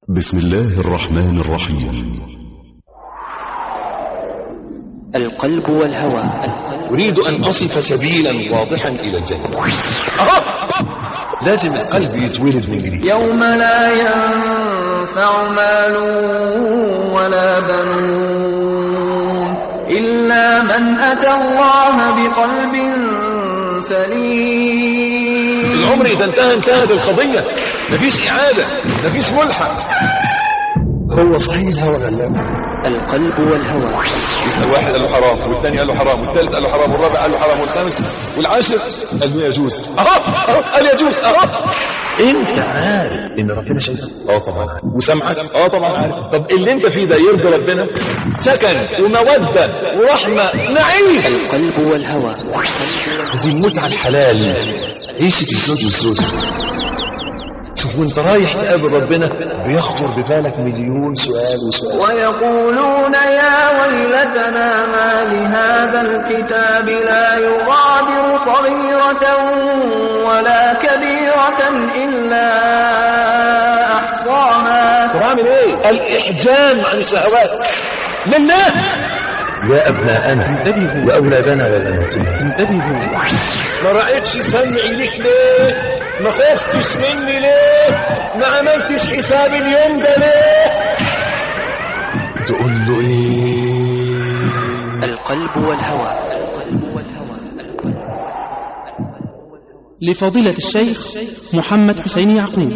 بسم الله الرحمن الرحيم القلب والهوى أريد أن أصف سبيلا واضحا إلى الجنة لازم القلب يتولد من جديد يوم لا ينفع مال ولا بنون إلا من أتى الله بقلب سليم العمر إذا انتهى انتهت القضية مفيش إعادة مفيش ملحق هو صحيح هو غلام القلب والهوى يسأل واحد قال له حرام والثاني قال له حرام والثالث قال له حرام والرابع قال له حرام والخامس والعاشر قال له يجوز اهو اهو قال يجوز اهو انت عارف ان ربنا شايفك اه طبعا عارف وسامعك اه طبعا عارف طب اللي انت فيه ده يرضي ربنا سكن وموده ورحمه نعيم القلب والهوى دي المتعه الحلال عيشه الزوج والزوج شوف وانت رايح تقابل ربنا بيخطر ببالك مليون سؤال وسؤال ويقولون يا ويلتنا ما لهذا الكتاب لا يغادر صغيرة ولا كبيرة إلا أحصاها وعامل ايه الاحجام عن الشهوات لله يا ابناءنا انتبهوا واولادنا وبناتنا انتبهوا ما رأيتش سمعي ليك ليه ما خفتش مني ليه ما عملتش حساب اليوم ده ليه تقول له ايه القلب والهوى القلب والهوى لفضيلة الشيخ محمد حسين يعقوب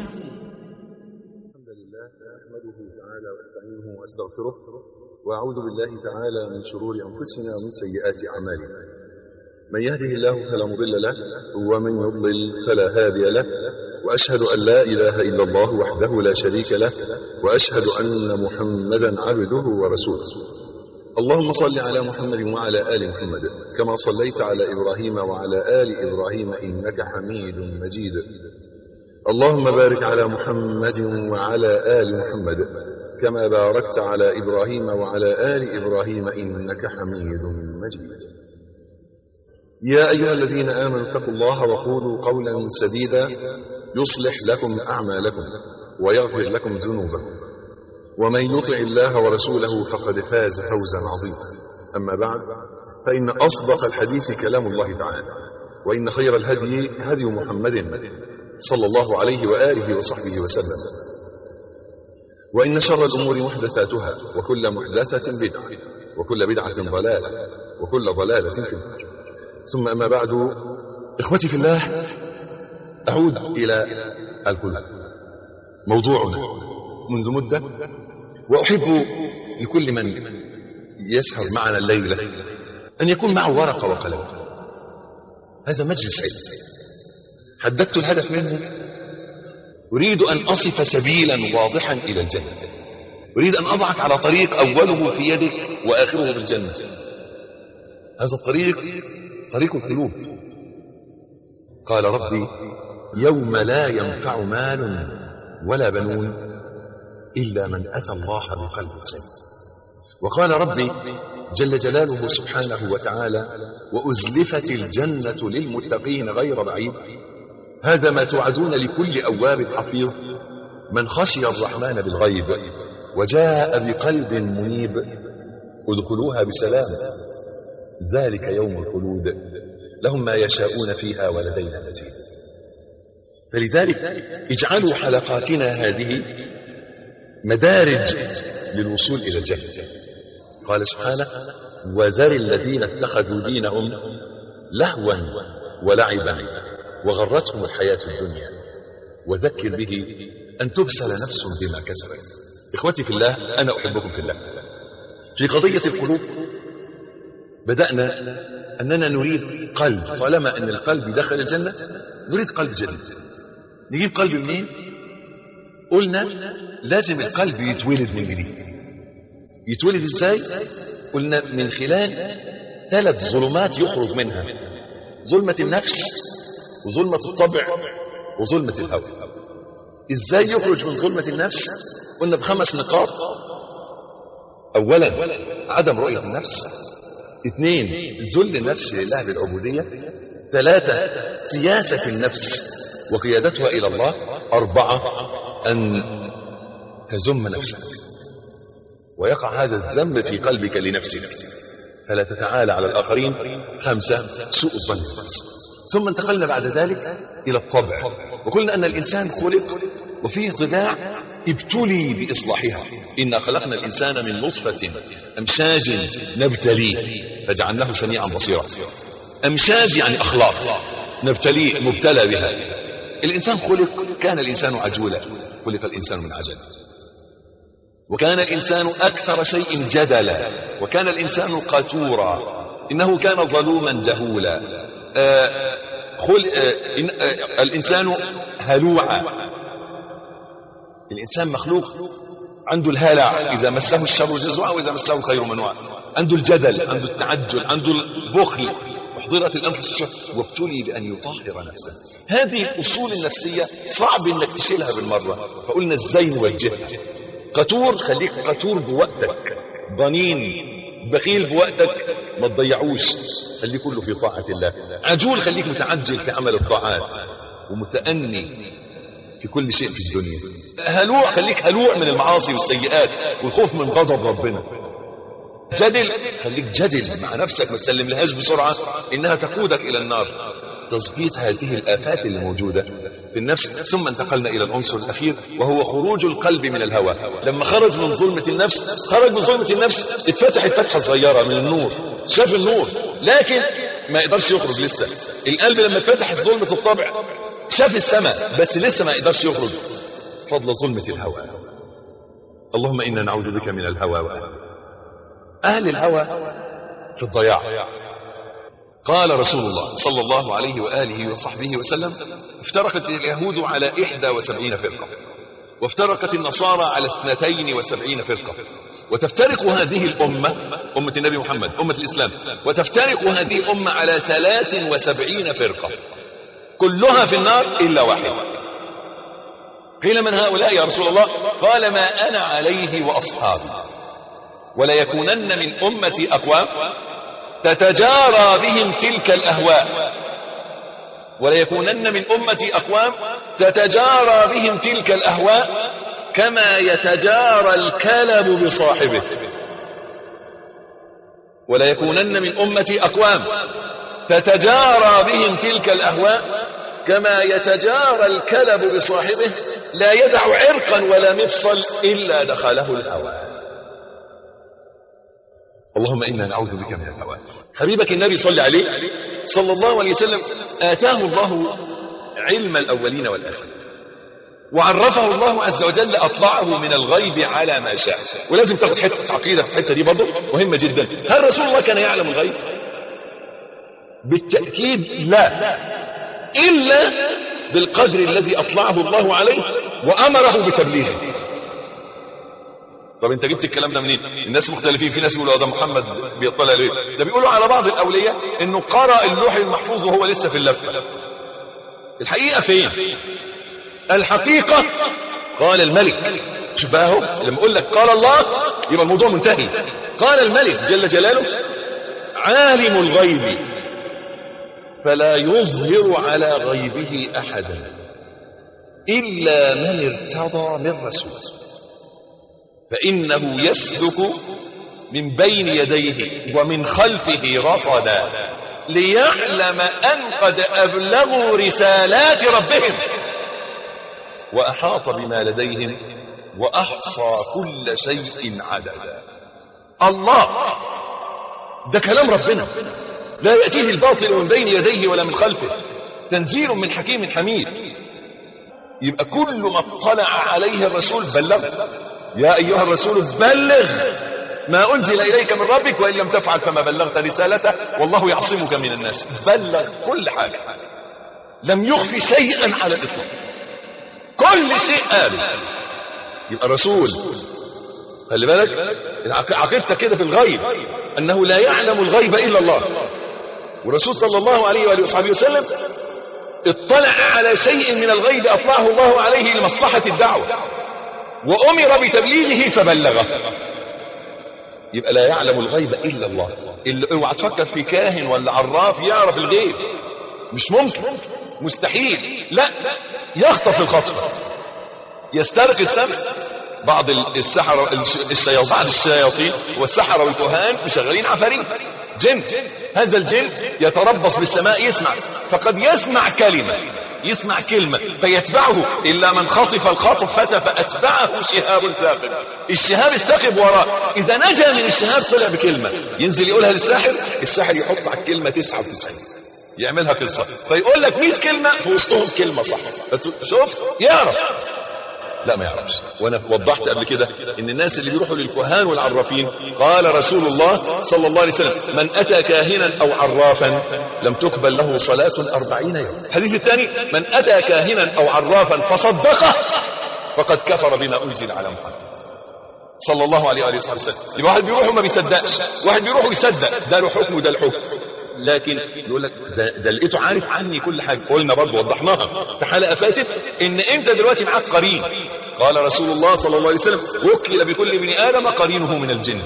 الحمد لله نحمده تعالى واستعينه واستغفره واعوذ بالله تعالى من شرور انفسنا ومن سيئات اعمالنا من يهده الله فلا مضل له ومن يضلل فلا هادي له واشهد ان لا اله الا الله وحده لا شريك له واشهد ان محمدا عبده ورسوله اللهم صل على محمد وعلى ال محمد كما صليت على ابراهيم وعلى ال ابراهيم انك حميد مجيد اللهم بارك على محمد وعلى آل محمد كما باركت على إبراهيم وعلى آل إبراهيم إنك حميد مجيد يا أيها الذين آمنوا اتقوا الله وقولوا قولا سديدا يصلح لكم أعمالكم ويغفر لكم ذنوبكم ومن يطع الله ورسوله فقد فاز فوزا عظيما أما بعد فإن أصدق الحديث كلام الله تعالى وإن خير الهدي هدي محمد صلى الله عليه وآله وصحبه وسلم وإن شر الأمور محدثاتها وكل محدثة بدعة وكل بدعة ضلالة وكل ضلالة في النار ثم أما بعد إخوتي في الله أعود إلى القلوب موضوعنا منذ مدة وأحب لكل من يسهر معنا الليلة أن يكون معه ورقة وقلم هذا مجلس علم حددت الهدف منه أريد أن أصف سبيلا واضحا إلى الجنة أريد أن أضعك على طريق أوله في يدك وآخره في الجنة هذا الطريق طريق القلوب قال ربي يوم لا ينفع مال ولا بنون إلا من أتى الله بقلب سليم وقال ربي جل جلاله سبحانه وتعالى وأزلفت الجنة للمتقين غير بعيد هذا ما توعدون لكل أواب حفيظ من خشي الرحمن بالغيب وجاء بقلب منيب ادخلوها بسلام ذلك يوم الخلود لهم ما يشاءون فيها ولدينا مزيد فلذلك اجعلوا حلقاتنا هذه مدارج للوصول إلى الجنة قال سبحانه وذر الذين اتخذوا دينهم لهوا ولعبا وغرتهم الحياة الدنيا وذكر به أن تبسل نفس بما كسبت إخوتي في الله أنا أحبكم في الله في قضية القلوب بدأنا أننا نريد قلب طالما أن القلب دخل الجنة نريد قلب جديد نجيب قلب منين قلنا لازم القلب يتولد من جديد يتولد ازاي قلنا من خلال ثلاث ظلمات يخرج منها ظلمة النفس وظلمة الطبع وظلمة الهوى ازاي يخرج من ظلمة النفس قلنا بخمس نقاط اولا عدم رؤية النفس اثنين ذل النفس لله بالعبودية ثلاثة سياسة النفس وقيادتها إلى الله أربعة أن تذم نفسك ويقع هذا الذنب في قلبك لنفسك فلا تتعالى على الآخرين خمسة سوء الظن بالنفس ثم انتقلنا بعد ذلك إلى الطبع وقلنا أن الإنسان خلق وفيه طباع ابتلي بإصلاحها إنا خلقنا الإنسان من نطفة أمشاج نبتليه فجعلناه سميعا بصيرا أمشاج يعني أخلاق نبتليه مبتلى بها الإنسان خلق كان الإنسان عجولا خلق الإنسان من عجل وكان الإنسان أكثر شيء جدلا وكان الإنسان قتورا إنه كان ظلوما جهولا آه خل... آه إن... آه الإنسان هلوعا الإنسان مخلوق عنده الهلع إذا مسه الشر جزوعا وإذا مسه الخير منوعا عنده الجدل عنده التعجل عنده البخل احضرت الأنفس الشح وابتلي بأن يطهر نفسه هذه الأصول النفسية صعب أنك تشيلها بالمرة فقلنا ازاي نوجهها قتور خليك قتور بوقتك ضنين بخيل بوقتك ما تضيعوش خليه كله في طاعة الله عجول خليك متعجل في عمل الطاعات ومتأني في كل شيء في الدنيا هلوع خليك هلوع من المعاصي والسيئات والخوف من غضب ربنا جدل خليك جدل مع نفسك ما تسلم لهاش بسرعة إنها تقودك إلى النار تظبيط هذه الآفات اللي موجودة في النفس ثم انتقلنا إلى العنصر الأخير وهو خروج القلب من الهوى لما خرج من ظلمة النفس خرج من ظلمة النفس اتفتحت فتحة صغيرة من النور شاف النور لكن ما يقدرش يخرج لسه القلب لما اتفتح ظلمة الطبع شاف السماء بس لسه ما يقدرش يخرج فضل ظلمة الهوى اللهم إنا نعوذ بك من الهوى وأهل أهل الهوى في الضياع قال رسول الله صلى الله عليه وآله وصحبه وسلم افترقت اليهود على إحدى وسبعين فرقة وافترقت النصارى على اثنتين وسبعين فرقة وتفترق هذه الأمة أمة النبي محمد أمة الإسلام وتفترق هذه الأمة على ثلاث وسبعين فرقة كلها في النار إلا واحد قيل من هؤلاء يا رسول الله قال ما أنا عليه وأصحابي ولا يكونن من أمتي أقوام تتجارى بهم تلك الأهواء ولا يكونن من أمتي أقوام تتجارى بهم تلك الأهواء كما يتجارى الكلب بصاحبه ولا يكونن من أمتي أقوام تتجارى بهم تلك الأهواء كما يتجارى الكلب بصاحبه لا يدع عرقا ولا مفصل إلا دخله الهوى اللهم إنا نعوذ بك من الهوى حبيبك النبي صلى عليه صلى الله عليه وسلم آتاه الله علم الأولين والآخرين وعرفه الله عز وجل أطلعه من الغيب على ما شاء ولازم تاخد حتة عقيدة في الحتة دي برضه مهمة جدا هل رسول الله كان يعلم الغيب بالتأكيد لا إلا بالقدر الذي أطلعه الله عليه وأمره بتبليغه طب انت جبت الكلام ده منين الناس مختلفين في ناس يقولوا هذا محمد بيطلع ليه ده بيقولوا على بعض الاولياء انه قرأ اللوح المحفوظ وهو لسه في اللفه الحقيقه فين الحقيقه قال الملك شوف بقى اهو لما اقول لك قال الله يبقى الموضوع منتهي قال الملك جل جلاله عالم الغيب فلا يظهر على غيبه احدا الا من ارتضى من رسول فإنه يسلك من بين يديه ومن خلفه رصدا ليعلم أن قد أبلغوا رسالات ربهم وأحاط بما لديهم وأحصى كل شيء عددا الله ده كلام ربنا لا يأتيه الباطل من بين يديه ولا من خلفه تنزيل من حكيم حميد يبقى كل ما اطلع عليه الرسول بلغ يا أيها الرسول بلغ ما أنزل إليك من ربك وإن لم تفعل فما بلغت رسالته والله يعصمك من الناس بلغ كل حاجة لم يخفي شيئا على الإطلاق كل شيء قاله يبقى الرسول خلي بالك عقيدتك كده في الغيب أنه لا يعلم الغيب إلا الله والرسول صلى الله عليه وآله وصحبه وسلم اطلع على شيء من الغيب أطلعه الله عليه لمصلحة الدعوة وأمر بتبليغه فبلغه يبقى لا يعلم الغيب إلا الله اللي اوعى تفكر في كاهن ولا عراف يعرف الغيب مش ممكن مستحيل لا يخطف الخطفة يسترق السمع بعض السحرة الشياطين بعض الشياطين والسحرة والكهان مشغلين عفاريت جن هذا الجن يتربص بالسماء يسمع فقد يسمع كلمة يسمع كلمة فيتبعه إلا من خطف الخطف فتى فأتبعه شهاب ثاقب الشهاب الثاقب وراه إذا نجا من الشهاب طلع بكلمة ينزل يقولها للساحر الساحر يحط على الكلمة 99 يعملها قصة فيقول لك 100 كلمة في وسطهم كلمة صح شوف يعرف لا ما يعرفش وانا وضحت قبل كده ان الناس اللي بيروحوا للكهان والعرافين قال رسول الله صلى الله عليه وسلم من اتى كاهنا او عرافا لم تقبل له صلاة أربعين يوم الحديث الثاني من اتى كاهنا او عرافا فصدقه فقد كفر بما انزل على محمد صلى الله عليه وآله وسلم يبقى واحد بيروح وما بيصدقش واحد بيروح ويصدق ده له حكم وده له حكم لكن يقول لك ده, ده لقيته عارف عني كل حاجه قلنا برضه وضحناها في حلقه فاتت ان انت دلوقتي معاك قرين قال رسول الله صلى الله عليه وسلم وكل بكل ابن ادم قرينه من الجن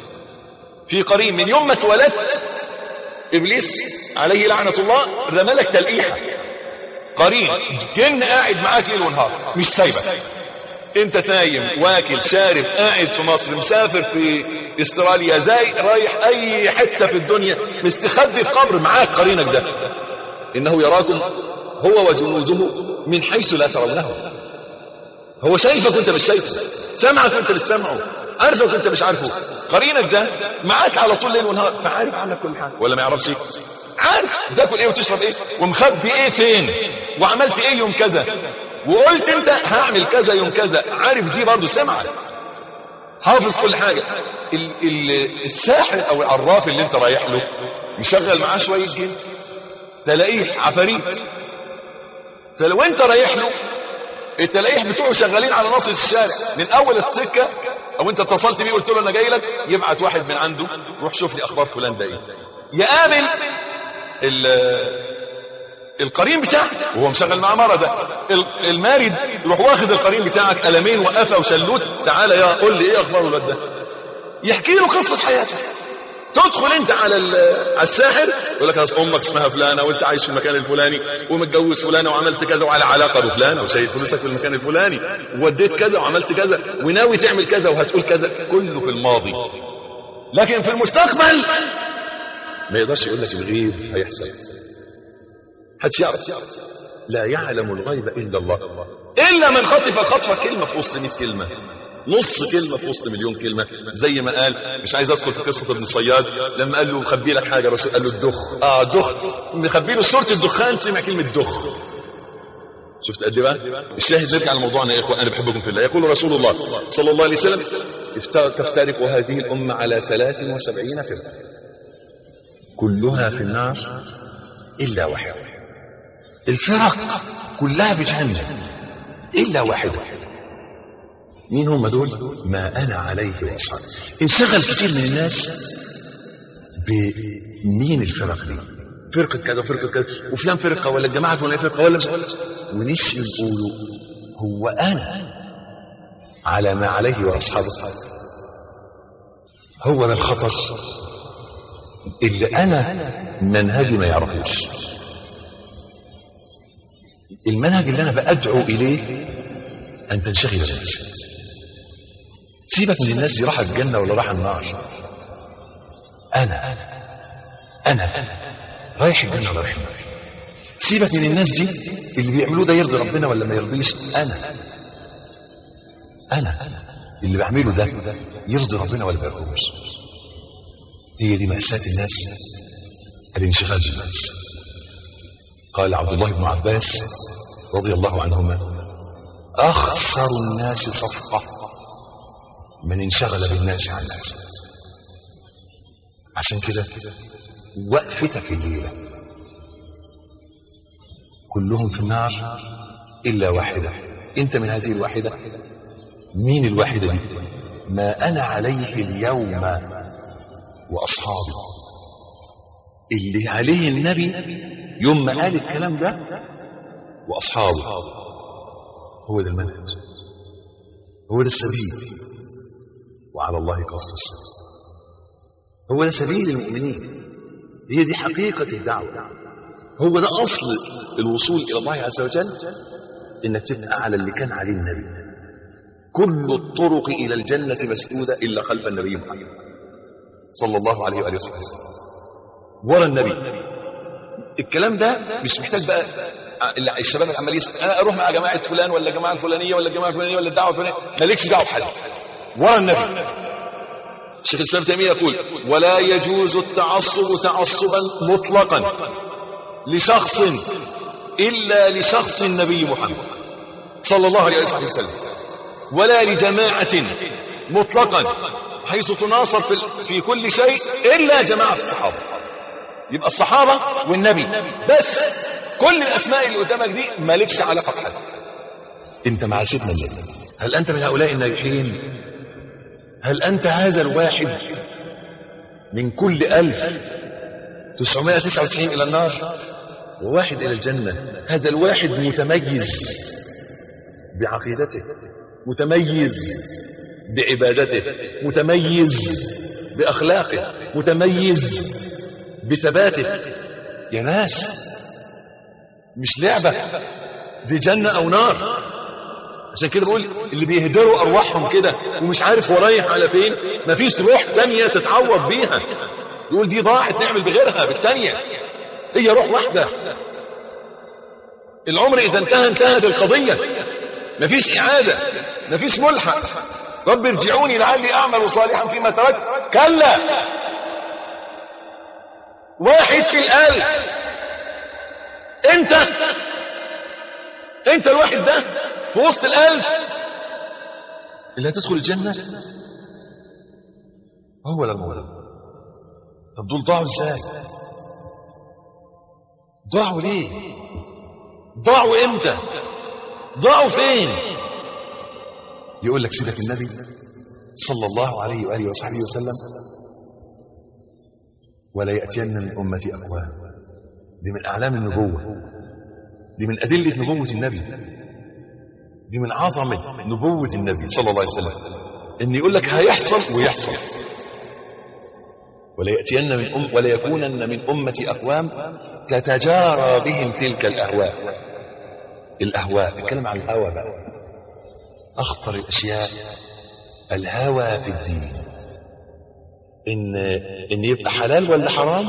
في قرين من يوم ما اتولدت ابليس عليه لعنه الله رمالك تلقيحه قرين جن قاعد معاك ليل ونهار مش سايبك انت نايم واكل شارب قاعد في مصر مسافر في استراليا زي رايح اي حتة في الدنيا مستخبي في قبر معاك قرينك ده انه يراكم هو وجنوده من حيث لا ترونه هو شايفك وانت مش شايفه سمعك وانت مش سامعه عارفك وانت مش عارفه قرينك ده معاك على طول ليل ونهار فعارف عنك كل حاجه ولا ما يعرفش عارف تاكل ايه وتشرب ايه ومخبي ايه فين وعملت ايه يوم كذا وقلت انت هعمل كذا يوم كذا عارف دي برضه سمعك حافظ كل حاجة ال ال الساحر او العراف اللي انت رايح له مشغل معاه شوية جن تلاقيه عفاريت فلو انت رايح له التلاقيه بتوعه شغالين على ناصية الشارع من اول السكة او انت اتصلت بيه قلت له انا جاي لك يبعت واحد من عنده روح شوف لي اخبار فلان ده ايه يقابل القرين بتاعك وهو مشغل معاه مرة ده المارد يروح واخد القرين بتاعك قلمين وقفه وشلوت تعالى يا قول لي ايه اخبار الواد ده يحكي له قصة حياته تدخل انت على على الساحر يقول لك اصل امك اسمها فلانه وانت عايش في المكان الفلاني ومتجوز فلانه وعملت كذا وعلى علاقه بفلانه وشايل فلوسك في المكان الفلاني ووديت كذا وعملت كذا وناوي تعمل كذا وهتقول كذا كله في الماضي لكن في المستقبل ما يقدرش يقول لك الغيب هيحصل حدش يعرف لا يعلم الغيب الا الله الا من خطف خطفه كلمه في وسط 100 كلمه نص كلمه في وسط مليون كلمه زي ما قال مش عايز ادخل في قصه ابن الصياد لما قال له مخبي لك حاجه رسول قال له الدخ اه دخ مخبي له سوره الدخان سمع كلمه دخ شفت قد ايه بقى الشاهد نرجع لموضوعنا يا اخوان انا بحبكم في الله يقول رسول الله صلى الله عليه وسلم تفترق هذه الامه على 73 فرقه كلها في النار الا واحده الفرق كلها بجهنم الا واحده مين هم دول ما انا عليه واصحابي انشغل كثير من الناس بمين الفرق دي فرقة كذا وفرقة كذا وفلان فرقة ولا الجماعة ولا فرقة ولا مش ونسي يقولوا هو أنا على ما عليه وأصحابه هو ده الخطر اللي أنا منهجي ما يعرفوش المنهج اللي أنا بأدعو إليه أن تنشغل بنفسك سيبك من الناس دي راح الجنة ولا راح النار أنا أنا رايح الجنة ولا رايح النار سيبك من الناس دي اللي بيعملوه ده يرضي ربنا ولا ما يرضيش أنا أنا اللي بعمله ده يرضي ربنا ولا ما يرضيهوش هي دي مأساة الناس الانشغال بالناس قال عبد الله بن عباس رضي الله عنهما أخسر الناس صفقة من انشغل بالناس عن نفسه عشان كده وقفتك الليلة كلهم في النار إلا واحدة أنت من هذه الواحدة مين الواحدة دي ما أنا عليه اليوم وأصحابي اللي عليه النبي يوم ما قال الكلام ده وأصحابه هو ده المنهج هو ده السبيل وعلى الله قصد السبيل هو ده سبيل المؤمنين هي دي حقيقة الدعوة هو ده أصل الوصول إلى الله عز وجل إنك تبقى على اللي كان عليه النبي كل الطرق إلى الجنة مسدودة إلا خلف النبي محمد صلى الله عليه وآله وسلم ورا النبي الكلام ده مش محتاج بقى ال- الشباب اللي عمال يسال انا اروح مع جماعه فلان ولا الجماعه الفلانيه ولا الجماعه الفلانيه ولا الدعوه الفلانيه مالكش دعوه بحد ورا النبي الشيخ الاسلام تيميه يقول ولا يجوز التعصب تعصبا مطلقا لشخص الا لشخص النبي محمد صلى الله عليه وسلم ولا لجماعه مطلقا حيث تناصر في, في كل شيء الا جماعه الصحابه يبقى الصحابه والنبي بس كل الاسماء اللي قدامك دي مالكش علاقه بحد انت مع سيدنا النبي هل انت من هؤلاء الناجحين هل انت هذا الواحد من كل ألف تسعمائة تسعة وتسعين إلى النار وواحد إلى الجنة هذا الواحد متميز بعقيدته متميز بعبادته متميز بأخلاقه متميز بثباته يا ناس مش لعبة دي جنة أو نار عشان كده بقول اللي بيهدروا أرواحهم كده ومش عارف هو رايح على فين مفيش روح تانية تتعوض بيها يقول دي ضاعت نعمل بغيرها بالتانية هي روح واحدة العمر إذا انتهى انتهت القضية مفيش إعادة مفيش ملحق رب ارجعوني لعلي أعمل صالحا فيما تركت كلا واحد في الألف انت انت الواحد ده في وسط الألف اللي هتدخل الجنة هو ولا المولى طب دول ضاعوا ازاي ضاعوا ليه ضاعوا امتى ضاعوا فين يقول لك سيدك النبي صلى الله عليه وآله وصحبه وسلم ولا يأتين من أمتي أقوام دي من أعلام النبوة دي من أدلة نبوة النبي دي من عظمة نبوة النبي صلى الله عليه وسلم إن يقول لك هيحصل ويحصل ولا يأتين من أم ولا يكونن من أمتي أقوام تتجارى بهم تلك الأهواء الأهواء الكلام عن الهوى بقى أخطر الأشياء الهوى في الدين إن إن يبقى حلال ولا حرام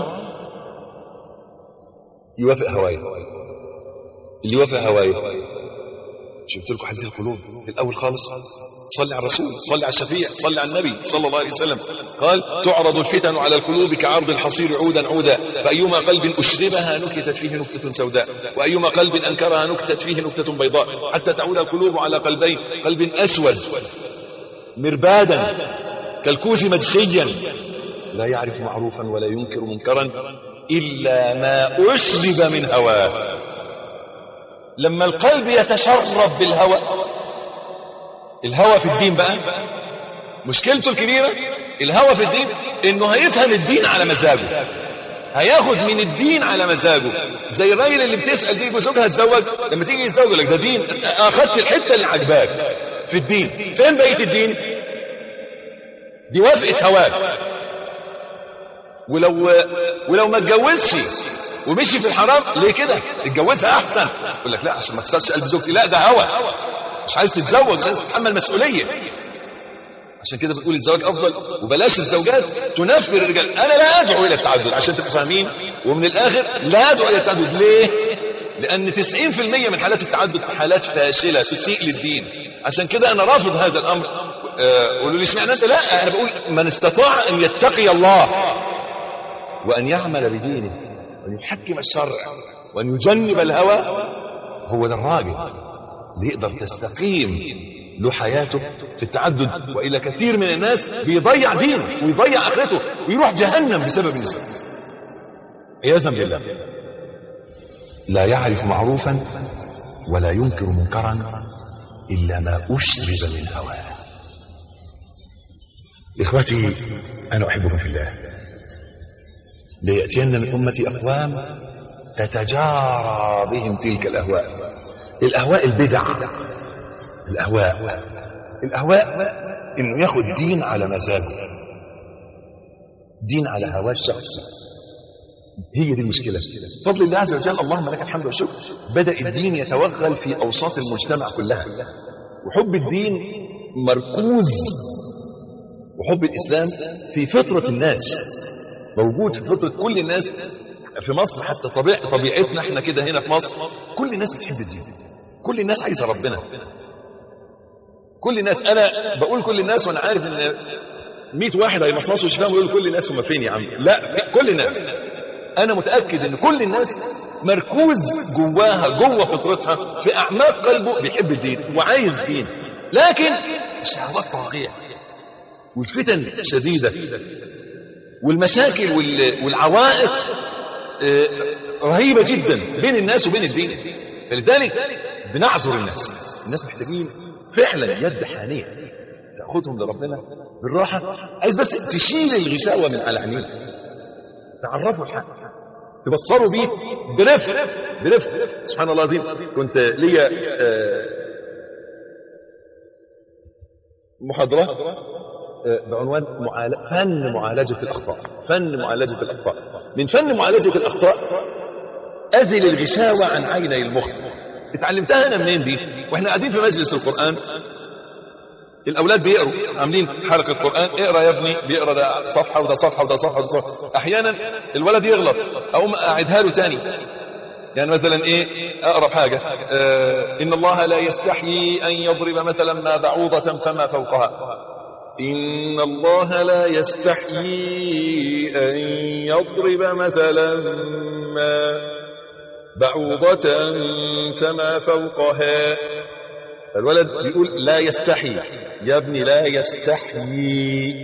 يوافق هوايه اللي يوافق هوايه شفت لكم حديث القلوب في الاول خالص صلي على الرسول صلي على الشفيع صلي على النبي صلى الله عليه وسلم قال تعرض الفتن على القلوب كعرض الحصير عودا عودا فايما قلب اشربها نكتت فيه نكته سوداء وايما قلب انكرها نكتت فيه نكته بيضاء حتى تعود القلوب على قلبين قلب اسود مربادا كالكوز مدخيا لا يعرف معروفا ولا ينكر منكرا الا ما اشرب من هواه لما القلب يتشرب بالهوى الهوى في الدين بقى مشكلته الكبيرة الهوى في الدين انه هيفهم الدين على مزاجه هياخد من الدين على مزاجه زي الراجل اللي بتسأل دي زوجها تزوج لما تيجي يتزوج لك ده دين اخدت الحتة اللي عجباك في الدين فين بقية الدين دي وافقة هواك ولو ولو ما اتجوزش ومشي في الحرام ليه كده اتجوزها احسن يقول لك لا عشان ما تكسرش قلب زوجتي لا ده هوى مش عايز تتزوج مش عايز تتحمل مسؤوليه عشان كده بتقول الزواج افضل وبلاش الزوجات تنفر الرجال انا لا ادعو الى التعدد عشان تبقوا فاهمين ومن الاخر لا ادعو الى التعدد ليه لان 90% من حالات التعدد حالات فاشله تسيء للدين عشان كده انا رافض هذا الامر آه، قولوا لي اشمعنى انت لا انا بقول من استطاع ان يتقي الله وان يعمل بدينه وان يحكم الشرع وان يجنب الهوى هو ده الراجل اللي يقدر تستقيم له حياته في التعدد والى كثير من الناس بيضيع دينه ويضيع اخرته ويروح جهنم بسبب النساء عياذا بالله لا يعرف معروفا ولا ينكر منكرا الا ما اشرب من هواه اخوتي انا احبكم في الله ليأتين من أمتي أقوام تتجارى بهم تلك الأهواء الأهواء البدع الأهواء الأهواء إنه ياخد دين على مزاجه دين على هواه الشخصي هي دي المشكلة فضل الله عز وجل اللهم لك الحمد والشكر بدأ الدين يتوغل في أوساط المجتمع كلها وحب الدين مركوز وحب الإسلام في فطرة الناس موجود في فطرة كل الناس في مصر حتى طبيع طبيعتنا احنا كده هنا في مصر كل الناس بتحب الدين كل الناس عايزة ربنا كل الناس انا بقول كل الناس وانا عارف ان 100 واحد هيمصمصوا شفاهم ويقولوا كل الناس هم فين يا عم لا كل الناس انا متاكد ان كل الناس مركوز جواها جوه فطرتها في اعماق قلبه بيحب الدين وعايز دين لكن الشهوات طاغيه والفتن شديده والمشاكل وال- والعوائق آه، رهيبه جدا بين الناس وبين الدين فلذلك بنعذر الناس الناس محتاجين فعلا يد حانيه تاخذهم لربنا بالراحه عايز بس تشيل الغشاوه من على عينيك تعرفوا الحق تبصروا بيه برفق برفق سبحان الله العظيم كنت ليا آه، محاضرة آه، بعنوان معال... فن معالجة الأخطاء فن معالجة الأخطاء من فن معالجة الأخطاء أزل الغشاوة عن عيني المخطئ اتعلمتها أنا منين دي واحنا قاعدين في مجلس القرآن الاولاد بيقروا عاملين حلقه قران اقرا يا ابني بيقرا ده صفحه وده صفحه وده صفحه وده صفحه احيانا الولد يغلط اقوم اعيدها له تاني يعني مثلا ايه اقرب حاجه آه ان الله لا يستحيي ان يضرب مثلا ما بعوضه فما فوقها ان الله لا يستحيي ان يضرب مثلا ما بعوضه فما فوقها الولد بيقول لا يستحي يا ابني لا يستحيي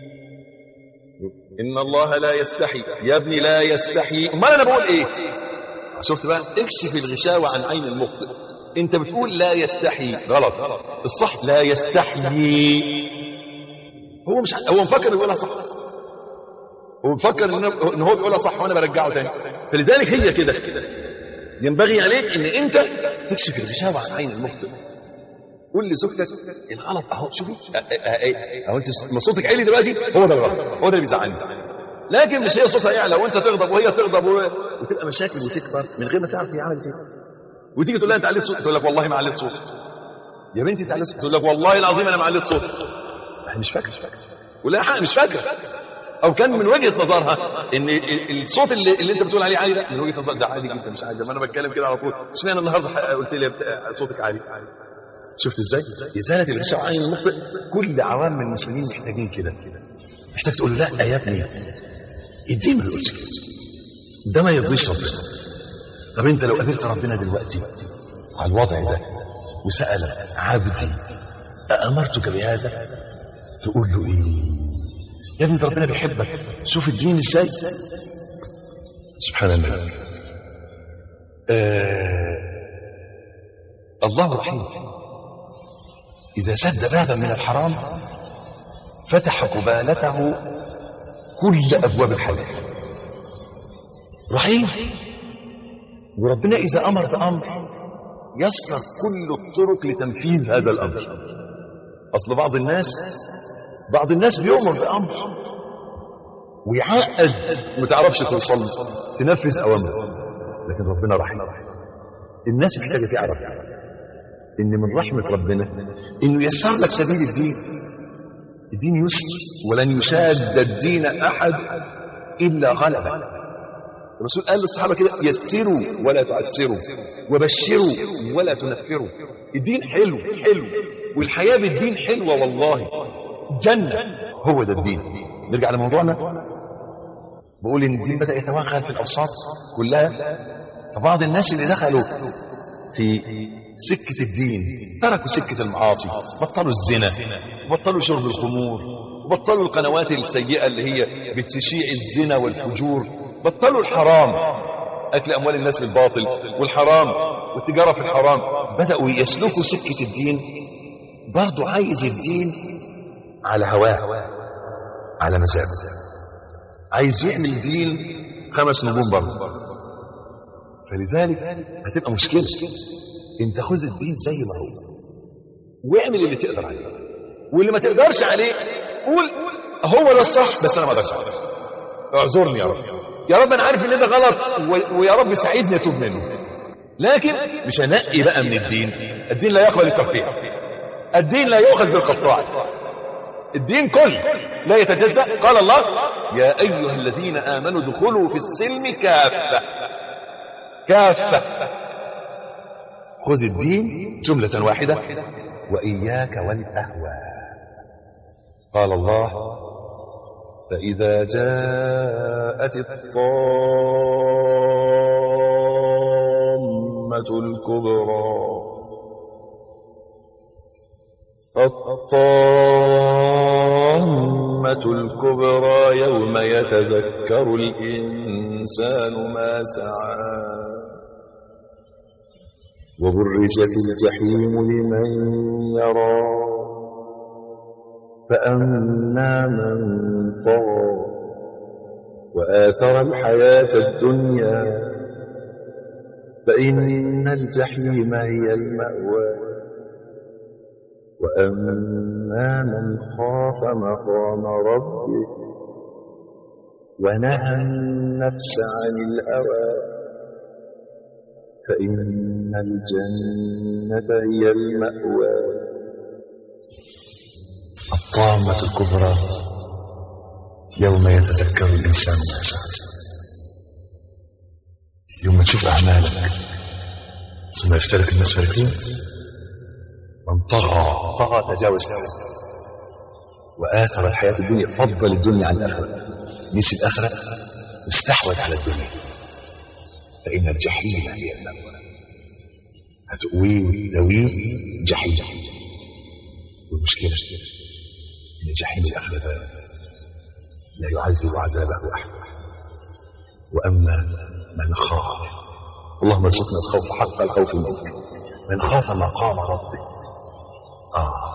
ان الله لا يستحي يا ابني لا يستحي ما انا بقول ايه شفت بقى اكشف الغشاوة عن عين المخطئ انت بتقول لا يستحي غلط الصح لا يستحيي هو مش هو مفكر بيقولها صح هو مفكر ان إن هو بيقولها صح وانا برجعه تاني فلذلك هي كده ينبغي عليك ان انت تكشف الغشاوة عن عين المخطئ قول لزوجتك الغلط اهو شوفي أ- أ- أ- اهو انت ما صوتك عالي دلوقتي هو ده الغلط هو ده اللي بيزعلني لكن مش هي صوتها يعلى وانت تغضب وهي تغضب و... وتبقى مشاكل وتكبر من غير ما تعرف هي عملت ايه وتيجي تقول لها انت عليت صوتك تقول لك والله ما عليت صوتك يا بنتي انت عليت صوتك تقول لك والله العظيم انا ما عليت صوتك أنا مش فاكر مش فاكر ولا حق مش فاكر او كان من وجهه نظرها ان ال- الصوت اللي, اللي انت بتقول عليه عالي ده من وجهه نظر ده عالي جدا مش عادي ما انا بتكلم كده على طول اشمعنى النهارده قلت لي بت- صوتك عالي شفت ازاي ازاله الغشاء عين المخطئ كل عوام المسلمين محتاجين كده محتاج تقول لا يا ابني الدين ما بيقولش كده ده ما يرضيش ربنا طب انت لو قابلت ربنا دلوقتي على الوضع ده وسألك عبدي أأمرتك بهذا تقول له ايه يا ابني ده ربنا بيحبك شوف الدين ازاي سبحان الله آه الله رحيم إذا سد بابا من الحرام فتح قبالته كل أبواب الحلال رحيم وربنا إذا أمر بأمر يسر كل الطرق لتنفيذ هذا الأمر أصل بعض الناس بعض الناس بيؤمر بأمر ويعقد ما تعرفش توصل تنفذ أوامره لكن ربنا رحيم النااس محتاجة تعرف إن من رحمة ربنا إنه يسر لك سبيل الدين الدين يسر ولن يشاد الدين أحد إلا غلبه الرسول قال للصحابة كده يسروا ولا تعسروا وبشروا ولا تنفروا الدين حلو حلو والحياة بالدين حلوة والله جنة هو ده الدين نرجع لموضوعنا بقول ان الدين بدأ يتوغل في الأوساط كلها فبعض الناس اللي دخلوا في سكة الدين تركوا سكة المعاصي بطلوا الزنا بطلوا شرب الخمور بطلوا القنوات السيئة اللي هي بتشيع الزنا والفجور بطلوا الحرام أكل أموال الناس بالباطل والحرام والتجارة في الحرام بدأوا يسلكوا سكة الدين برضو عايز الدين على هواه على مزاجه عايز يعمل دين خمس نجوم برضه فلذلك هتبقى مشكلة انت خذ الدين زي ما هو واعمل اللي تقدر عليه واللي ما تقدرش عليه قول هو ده الصح بس انا ما اقدرش عليه اعذرني يا رب يا رب انا عارف ان ده غلط و- ويا رب ساعدني اتوب منه لكن مش هنقي بقى من الدين الدين لا يقبل الترفيه الدين لا يؤخذ بالقطاع الدين كله لا يتجزأ قال الله يا أيها الذين آمنوا ادخلوا في السلم كافة كافة خذ الدين جملة واحدة وإياك والأهواء قال الله فإذا جاءت الطامة الكبرى الطامة الكبرى يوم يتذكر الإنسان ما سعى وبرزت الجحيم لمن يرى فأما من طغى وآثر الحياة الدنيا فإن الجحيم هي المأوى وأما من خاف مقام ربه ونهى النفس عن الهوى فإن الجنة هي المأوى الطامة الكبرى يوم يتذكر الإنسان ما سعى يوم تشوف أعمالك ثم يفترق الناس فريقين من طغى طغى تجاوز وآثر الحياة الدنيا فضل الدنيا عن الآخرة نسي الآخرة استحوذ على الدنيا فإن الجحيم هي المأوى هتؤويه ذويه جحيم والمشكلة إن الجحيم الآخرة لا يعذب عذابه أحد وأما من خاف اللهم ارزقنا الخوف حق الخوف منك من خاف مقام ربه آه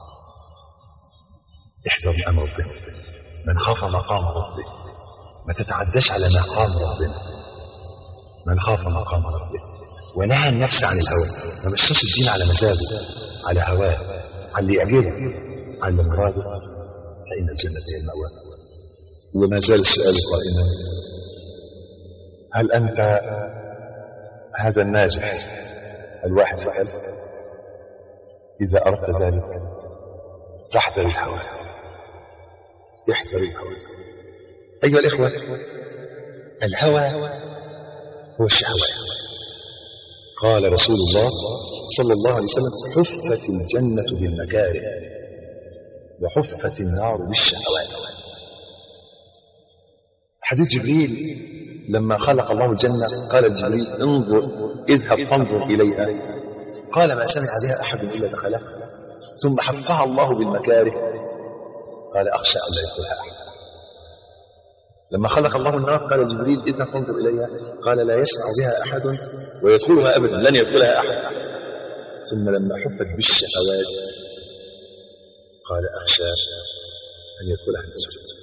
احذر من أمر ربنا من خاف مقام ربه ما تتعداش على مقام ربنا من خاف مقام ربه ونهى النفس عن الهوى ما مشاش الدين على مزاجه على هواه على اللي يعجبه على اللي مراده فإن الجنة هي المأوى وما زال السؤال قائما هل أنت هذا الناجح الواحد في ألف إذا أردت ذلك فاحذر الهوى احذر الهوى أيها الإخوة الهوى هو الشهوات قال رسول الله صلى الله عليه وسلم حفت الجنة بالمكاره وحفت النار بالشهوات حديث جبريل لما خلق الله الجنة قال جبريل انظر اذهب فانظر إليها قال ما سمع بها أحد إلا دخلها ثم حفها الله بالمكاره قال أخشى أن لا يدخلها أحد لما خلق الله النار قال جبريل اذهب فانظر إليها قال لا يسمع بها أحد ويدخلها أبدا لن يدخلها أحد ثم لما حفت بالشهوات قال أخشى أن يدخلها الناس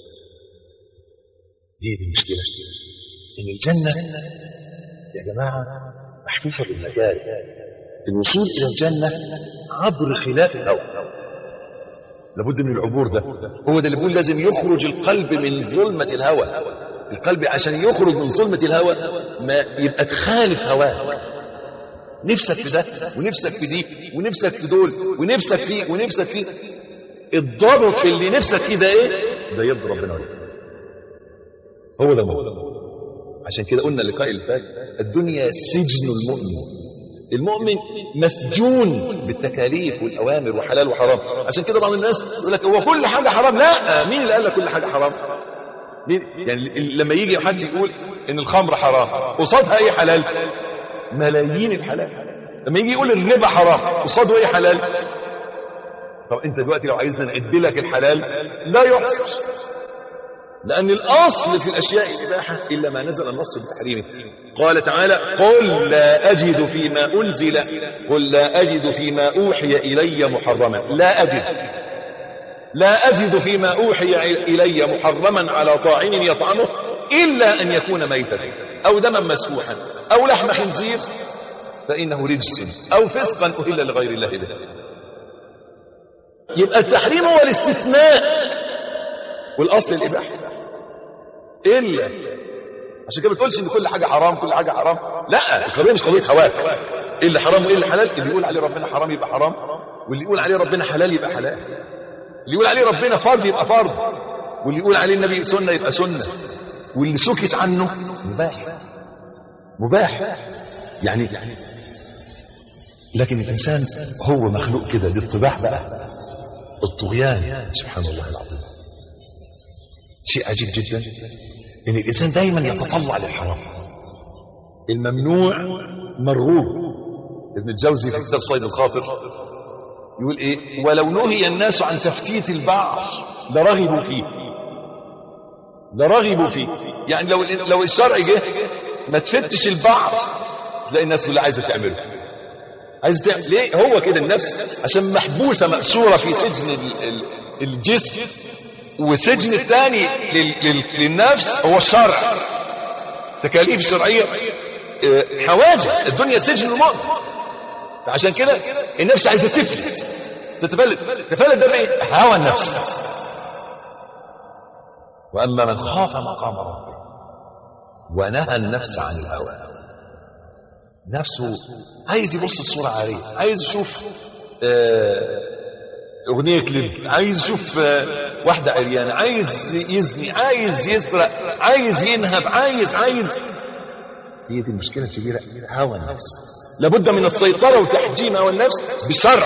هي دي المشكلة إن الجنة يا جماعة محفوفة بالمكاره الوصول إلى الجنة عبر خلاف الهوى لابد من العبور ده هو ده اللي بيقول لازم يخرج القلب من ظلمة الهوى القلب عشان يخرج من ظلمة الهوى ما يبقى تخالف هواه نفسك في ده ونفسك في دي ونفسك في دول ونفسك فيه ونفسك فيه الضابط في اللي نفسك فيه ده ايه ده يرضي ربنا ولا هو ده الموضوع عشان كده قلنا اللقاء اللي فات الدنيا سجن المؤمن المؤمن مسجون بالتكاليف والاوامر وحلال وحرام عشان كده بعض الناس يقول لك هو كل حاجه حرام لا مين اللي قال لك كل حاجه حرام مين يعني لما يجي حد يقول ان الخمر حرام قصادها ايه حلال ملايين الحلال لما يجي يقول الربا حرام قصاده ايه حلال طب انت دلوقتي لو عايزنا نعد لك الحلال لا يحصر لأن الأصل في الأشياء الإباحة إلا ما نزل النص بتحريمه قال تعالى قل لا أجد فيما أنزل قل لا أجد فيما أوحي إلي محرما لا أجد لا أجد فيما أوحي إلي محرما على طاعم يطعمه إلا أن يكون ميتا أو دما مسفوحا أو لحم خنزير فإنه رجس أو فسقا أهل لغير الله به يبقى التحريم هو الاستثناء والأصل الإباحة إلا عشان كده ما بتقولش إن كل حاجة حرام كل حاجة حرام لا القضية مش قضية خواف إيه اللي حرام وإيه اللي حلال اللي يقول عليه ربنا حرام يبقى حرام واللي يقول عليه ربنا حلال يبقى حلال اللي يقول عليه ربنا فرض يبقى فرض واللي يقول عليه النبي سنة يبقى سنة واللي سكت عنه مباح مباح يعني لكن الإنسان هو مخلوق كده دي الطباع بقى الطغيان سبحان الله العظيم شيء عجيب جدا ان الانسان دايما يتطلع للحرام الممنوع مرغوب ابن الجوزي في كتاب صيد الخاطر يقول ايه ولو نهي الناس عن تفتيت البعض لرغبوا فيه لرغبوا فيه يعني لو لو الشرع جه ما تفتش البعض تلاقي الناس كلها عايزه تعمله عايز تعمل ليه هو كده النفس عشان محبوسه مأسوره في سجن ال- ال- الجسم والسجن الثاني لل- لل- للنفس هو الشرع تكاليف الشرعيه آه، حواجز الدنيا سجن الموت فعشان كده النفس عايزه تفلت تتفلت تتفلت ده بايه هوى النفس واما من خاف مقام ربه ونهى النفس عن الهوى نفسه عايز يبص لصورة عارية عايز يشوف آه، أغنية كليب عايز يشوف آه، واحدة عريانة عايز يزني عايز يسرق عايز ينهب عايز عايز هي دي المشكلة الكبيرة هوى النفس لابد من السيطرة وتحجيم هوى النفس بشرع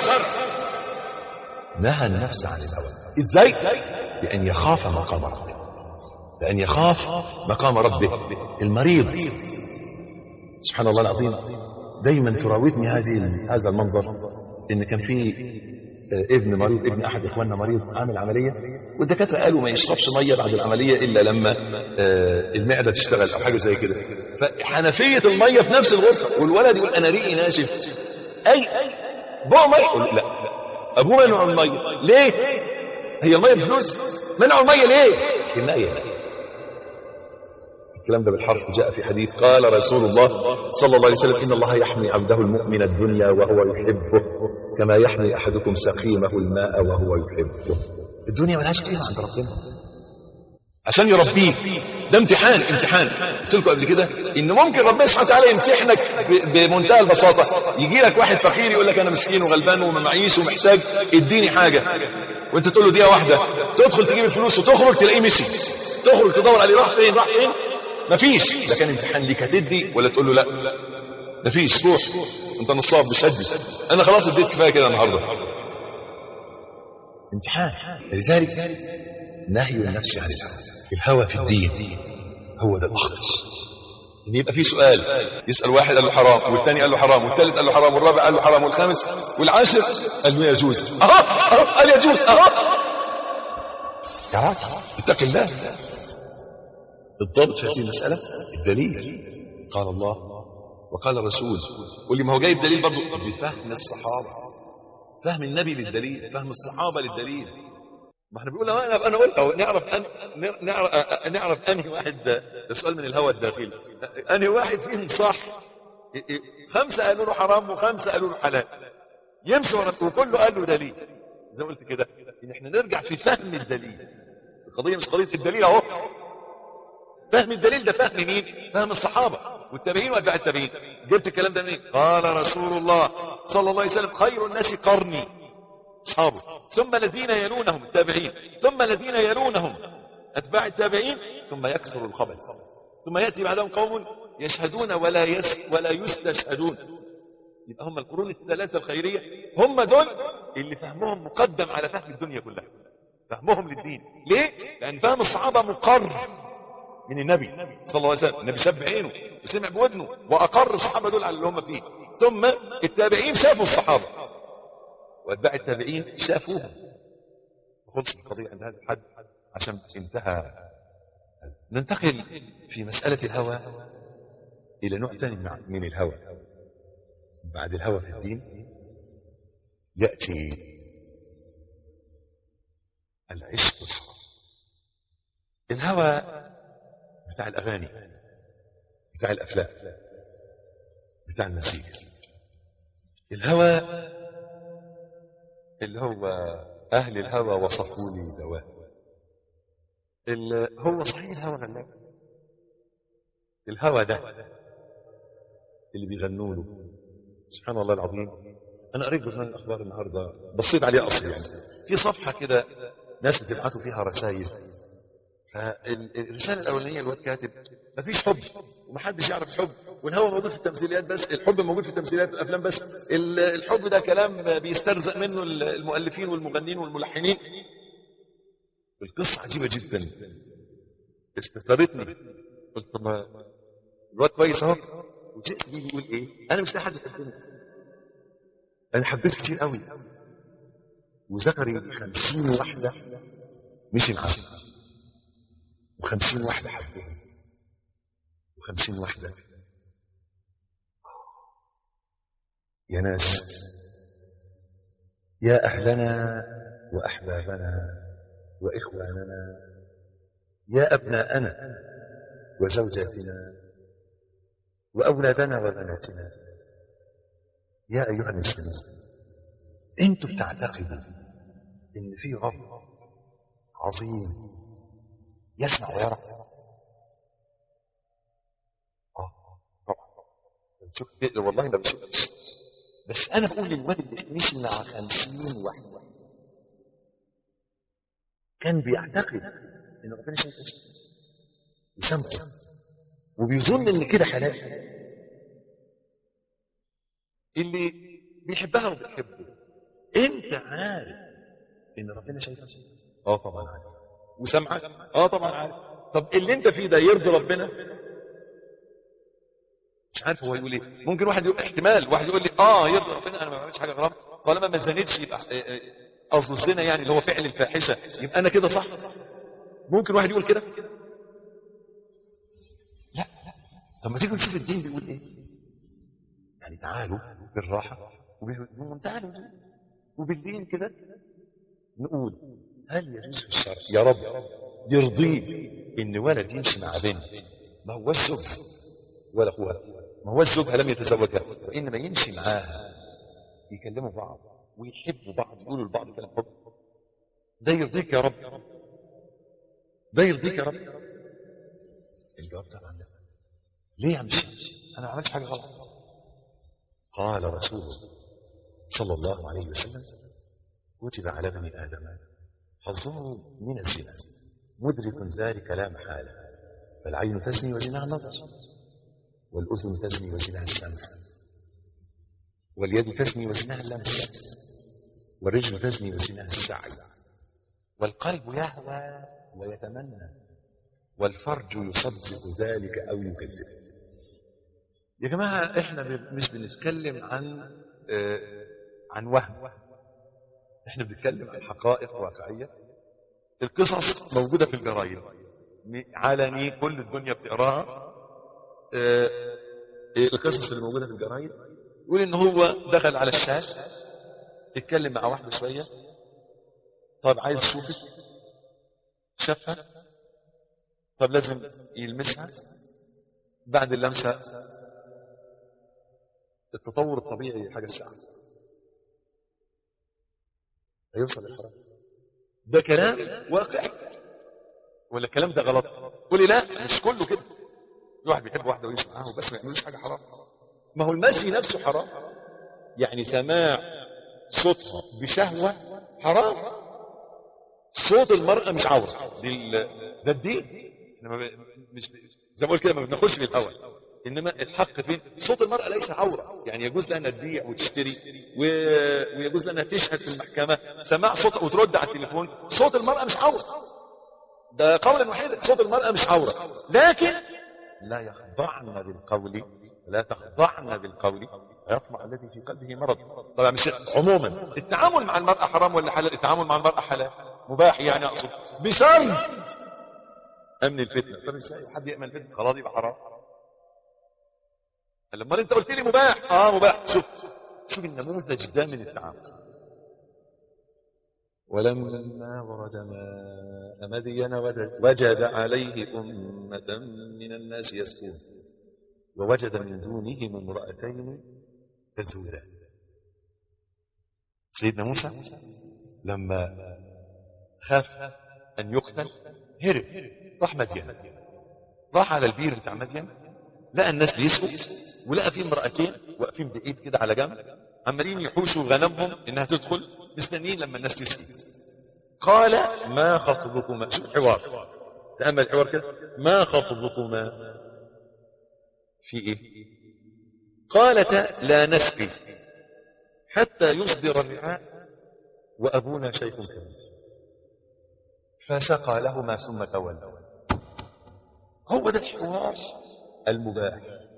نهى النفس عن الهوى ازاي؟ بأن يخاف مقام ربه بأن يخاف مقام ربه المريض سبحان الله العظيم دايما تراودني هذه هذا المنظر ان كان في آه، ابن مريض ابن احد اخواننا مريض عامل عمليه والدكاتره قالوا ما يشربش ميه بعد العمليه الا لما آه، المعده تشتغل او حاجه زي كده فحنفيه الميه في نفس الغرفه والولد يقول انا ريقي ناشف اي اي بقى ميه يقول لا ابوه منع الميه ليه هي الميه بفلوس منعوا الميه ليه النهي الكلام ده بالحرف جاء في حديث قال رسول الله صلى الله عليه وسلم إن الله يحمي عبده المؤمن الدنيا وهو يحبه كما يحمي أحدكم سقيمه الماء وهو يحبه الدنيا ملهاش قيمة عند ربنا عشان يربيك ده امتحان امتحان قلت لكم قبل كده ان ممكن ربنا سبحانه وتعالى يمتحنك ب- بمنتهى البساطه يجي لك واحد فقير يقول لك انا مسكين وغلبان وما معيش ومحتاج اديني حاجه وانت تقول له دقيقه واحده تدخل تجيب الفلوس وتخرج تلاقيه مشي تخرج تدور عليه راح فين راح فين مفيش ده كان امتحان ليك هتدي ولا تقول له لا مفيش روح انت نصاب مش هدي انا خلاص اديت كفايه كده النهارده امتحان لذلك نهي النفس عن الهوى الهوى في الدين هو ده الاخطر ان يبقى في سؤال يسال واحد قال له حرام والثاني قال له حرام والثالث قال له حرام والرابع قال له حرام والخامس والعاشر قال له يجوز اهو اهو قال يجوز اهو يا راجل اتق الله الضابط في هذه المساله الدليل قال الله وقال الرسول واللي ما هو جايب دليل برضه بفهم الصحابه فهم النبي للدليل فهم الصحابه للدليل ما احنا بنقول انا انا قلت أهو نعرف أن نعرف نعرف انهي واحد ده سؤال من الهوى الداخلي انهي واحد فيهم صح خمسه قالوا له حرام وخمسه قالوا له حلال يمشي ورا وكله قال له دليل زي ما قلت كده ان احنا نرجع في فهم الدليل القضيه مش قضيه الدليل اهو فهم الدليل ده فهم مين فهم الصحابه والتابعين واتباع التابعين جبت الكلام ده منين قال رسول الله صلى الله عليه وسلم خير الناس قرني اصحابه ثم الذين يلونهم التابعين ثم الذين يلونهم اتباع التابعين ثم يكثر الخبث ثم ياتي بعدهم قوم يشهدون ولا يس ولا يستشهدون يبقى هم القرون الثلاثه الخيريه هم دول اللي فهمهم مقدم على فهم الدنيا كلها فهمهم للدين ليه لان فهم الصحابه مقر من النبي صلى الله عليه وسلم النبي شاف بعينه وسمع بودنه واقر الصحابه دول على اللي هم فيه ثم التابعين شافوا الصحابه واتباع التابعين شافوهم خلص القضيه عند هذا الحد عشان انتهى ننتقل في مساله الهوى الى نوع ثاني من الهوى بعد الهوى في الدين ياتي العشق والحرام الهوى بتاع الأغاني بتاع الأفلام بتاع المزيكا الهوى اللي هو أهل الهوى وصفوا لي دواء ال- هو صحيح الهوى غلاب الهوى ده اللي بيغنوا له سبحان الله العظيم انا قريت برنامج الاخبار النهارده بصيت عليه اصلا يعني في صفحه كده ناس بتبعتوا فيها رسائل فالرساله الاولانيه الواد كاتب مفيش حب ومحدش يعرف الحب والهوى موجود في التمثيليات بس الحب موجود في التمثيليات في الافلام بس ال- الحب ده كلام بيسترزق منه المؤلفين والمغنين والملحنين القصه عجيبه جدا استثارتني قلت طب ما الواد كويس اهو وجئت بيه بيقول ايه انا مش لاقي حد يحبني انا حبيت كتير قوي وذكر يجي 50 واحده مشي معاهم و50 واحده حبهم و50 واحده يا ناس يا اهلنا واحبابنا واخواننا يا ابناءنا وزوجاتنا واولادنا وبناتنا يا ايها المسلمون انتم بتعتقدوا ان في رب عظيم يسمع ويرى اه طبعا بنشوف كده والله ما بشوف بس انا بقول للواد اللي مشي مع خمسين واحد كان بيعتقد ان ربنا شايف وسامعه وبيظن ان كده حلال اللي بيحبها وبتحبه انت عارف ان ربنا شايفك اه طبعا عارف وسامعك اه طبعا عارف طب اللي انت فيه ده يرضي ربنا مش عارف هو يقول ايه ممكن واحد يقول احتمال واحد يقول لي اه يرضي ربنا انا ما بعملش حاجه غلط طالما ما زنتش يبقى آه، آه، قصده الزنا يعني اللي هو فعل الفاحشه يبقى انا كده صح ممكن واحد يقول كده لا لا طب ما تيجي نشوف الدين بيقول ايه يعني تعالوا بالراحه وبمنتهى الهدوء وبالدين كده نقول هل يجوز في الشرع يا رب يرضيه ان ولد يمشي مع بنت ما هو الزوج ولا اخوها ما هو الزوجها لم يتزوجها وانما يمشي معاها يكلموا بعض ويحبوا بعض يقولوا لبعض كلام حب ده يرضيك يا رب ده يرضيك يا رب الجواب طبعا لا ليه يا عم الشيخ انا ما عملتش حاجه غلط قال رسول الله صلى الله عليه وسلم كتب على بني ادم حظه من الزنا مدرك ذلك لا محاله فالعين تزني وزناها النظر والاذن تزني وزناها السمع واليد تزني وزناها اللمس والرجل تزني وزناها السعي والقلب يهوى ويتمنى والفرج يصدق ذلك او يكذبه يا جماعه احنا ب- مش بنتكلم عن آه، عن وهم احنا بنتكلم عن حقائق واقعيه القصص موجوده في الجرايد م- علني كل الدنيا بتقراها آه، القصص اللي موجوده في الجرايد يقول ان هو دخل على الشاش اتكلم مع واحده شويه طب عايز اشوفك شافها طب لازم يلمسها بعد اللمسه التطور الطبيعي حاجه الساعه هيوصل للحرام ده كلام واقعي ولا الكلام ده غلط قولي لا مش كله كده في واحد بيحب واحده ويمشي معاها بس ما يعملوش حاجه حرام ما هو المشي نفسه حرام يعني سماع صوتها بشهوه حرام صوت المرأة مش عورة دي ال- ده الدين إحنا ما ب- مش زي ما بقول كده ما بناخدش بالهوى انما الحق فين صوت المرأة ليس عورة يعني يجوز لها انها تبيع وتشتري و... ويجوز لها انها تشهد في المحكمة سماع صوت وترد على التليفون صوت المرأة مش عورة ده قولا واحدا صوت المرأة مش عورة لكن لا يخضعن بالقول لا تخضعن بالقول فيطمع الذي في قلبه مرض طبعا مش عموما التعامل مع المرأة حرام ولا حلال التعامل مع المرأة حلال مباح يعني اقصد بشرط امن الفتنه طب ازاي حد يامن الفتنه خلاص يبقى حرام لما انت قلت لي مباح اه مباح شوف شوف النموذج ده من التعامل ولما ورد ماء مدين وجد- وجد عليه أمة من الناس يسكون ووجد من دونهم امرأتين تزودان سيدنا موسى لما خاف أن يقتل هرب راح مدين راح على البير بتاع مدين لقى الناس بيسقوا ولقى فيه امرأتين واقفين بعيد كده على جنب عمالين يحوشوا غنمهم انها تدخل مستنيين لما الناس تسكت قال ما خطبكما شوف الحوار تأمل الحوار كده ما خطبكما في ايه قالتا لا نسقي حتى يصدر الرعاء وابونا شيخ كبير فسقى لهما ثم تولى هو ده الحوار المباح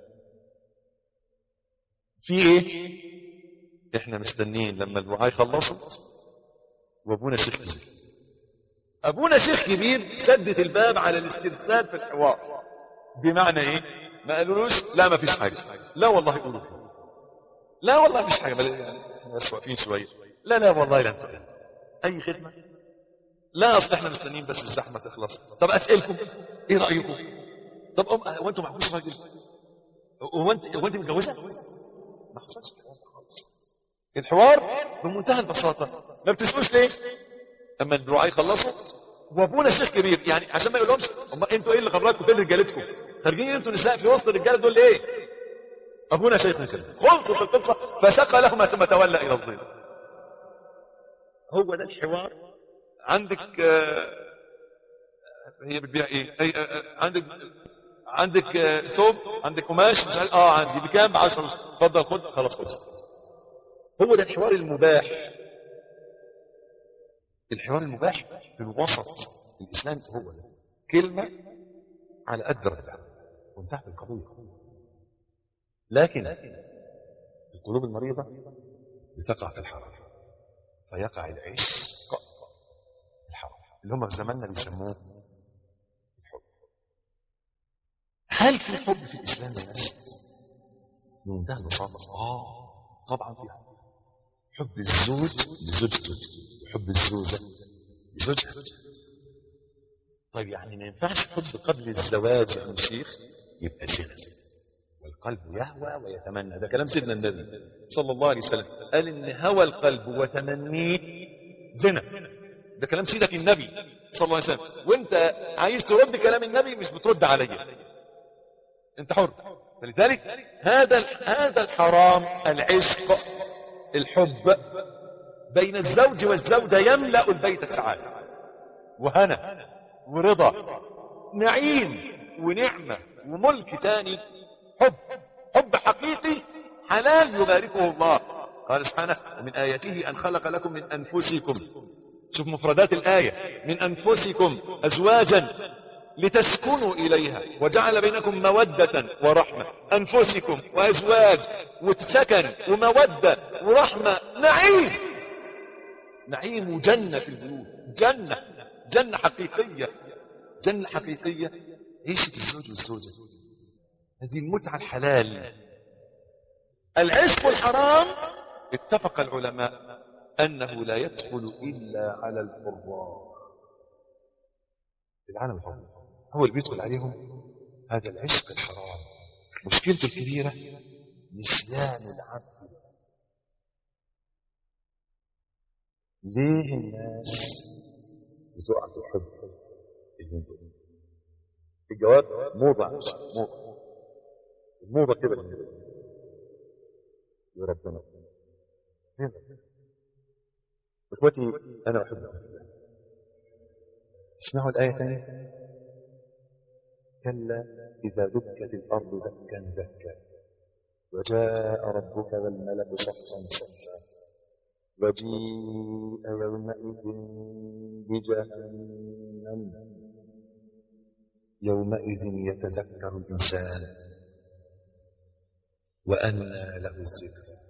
في ايه احنا مستنيين لما الرعاة يخلصوا وابونا شيخ كبير ابونا شيخ كبير سدت الباب على الاسترسال في الحوار بمعنى ايه ما قالولوش لا ما فيش حاجه لا والله قولوا فيه لا والله مفيش حاجه بل احنا بس واقفين شويه لا لا والله لا انت اي خدمه لا اصل احنا مستنيين بس الزحمه تخلص طب اسالكم ايه رايكم طب أم... هو انتوا معكوش راجل هو انت هو انت متجوزه ما حصلش الكلام ده خالص الحوار بمنتهى البساطه ما بتسالوش ليه اما الرعاة يخلصوا وابونا شيخ كبير يعني عشان ما يقولهمش امال انتوا ايه اللي خرجكم فين رجالتكم خارجين انتوا نساء في وسط الرجاله دول ايه ابونا شيخ كبير خلصت القصه فسقى لهما ثم تولى الى الظل هو ده الحوار عندك آه، هي بتبيع ايه أي آه، آه، عندك عندك آه، ثوب عندك قماش مش عارف اه عندي بكام ب 10 اتفضل خد خلاص خلص هو ده الحوار المباح الحوار المباح في الوسط الاسلام هو ده كلمه على قد ردها وانتهت القضيه لكن القلوب المريضه بتقع في الحرام فيقع العشق الحرام اللي هم في زماننا بيسموه الحب هل في حب في الاسلام يا ناس بمنتهى البساطه اه طبعا في حب حب الزوج لزوجته وحب الزوجه لزوجها طيب يعني ما ينفعش حب قبل الزواج يا عم شيخ يبقى زنا والقلب يهوى ويتمنى ده كلام سيدنا النبي صلى الله عليه وسلم قال ان هوى القلب وتمنيه زنا ده كلام سيدك النبي صلى الله عليه وسلم وانت عايز ترد كلام النبي مش بترد عليا انت حر فلذلك هذا هذا الحرام العشق الحب بين الزوج والزوجة يملأ البيت سعادة وهنا ورضا نعيم ونعمة وملك تاني حب حب حقيقي حلال يباركه الله قال سبحانه ومن آياته أن خلق لكم من أنفسكم شوف مفردات الآية من أنفسكم أزواجا لتسكنوا إليها وجعل بينكم مودة ورحمة أنفسكم وأزواج وسكن ومودة ورحمة نعيم نعيم وجنة في البيوت جنة جنة حقيقية جنة حقيقية عيشة الزوج والزوجة هذه المتعة الحلال العشق الحرام اتفق العلماء أنه لا يدخل إلا على الحرار العالم الحر هو اللي بيدخل عليهم هذا العشق الحرام مشكلته الكبيرة نسيان العبد ليه الناس بتقع في الحب اليومين دول؟ الجواب موضة مش موضة الموضة كده اليومين دول. يا ربنا هنا. اخوتي انا احبكم اسمعوا الآية ثانية كلا إذا دكت الأرض دكا دكا وجاء ربك والملك صفا صفا وجيء يومئذ بجهنم يومئذ يتذكر الإنسان وأنى له الذكر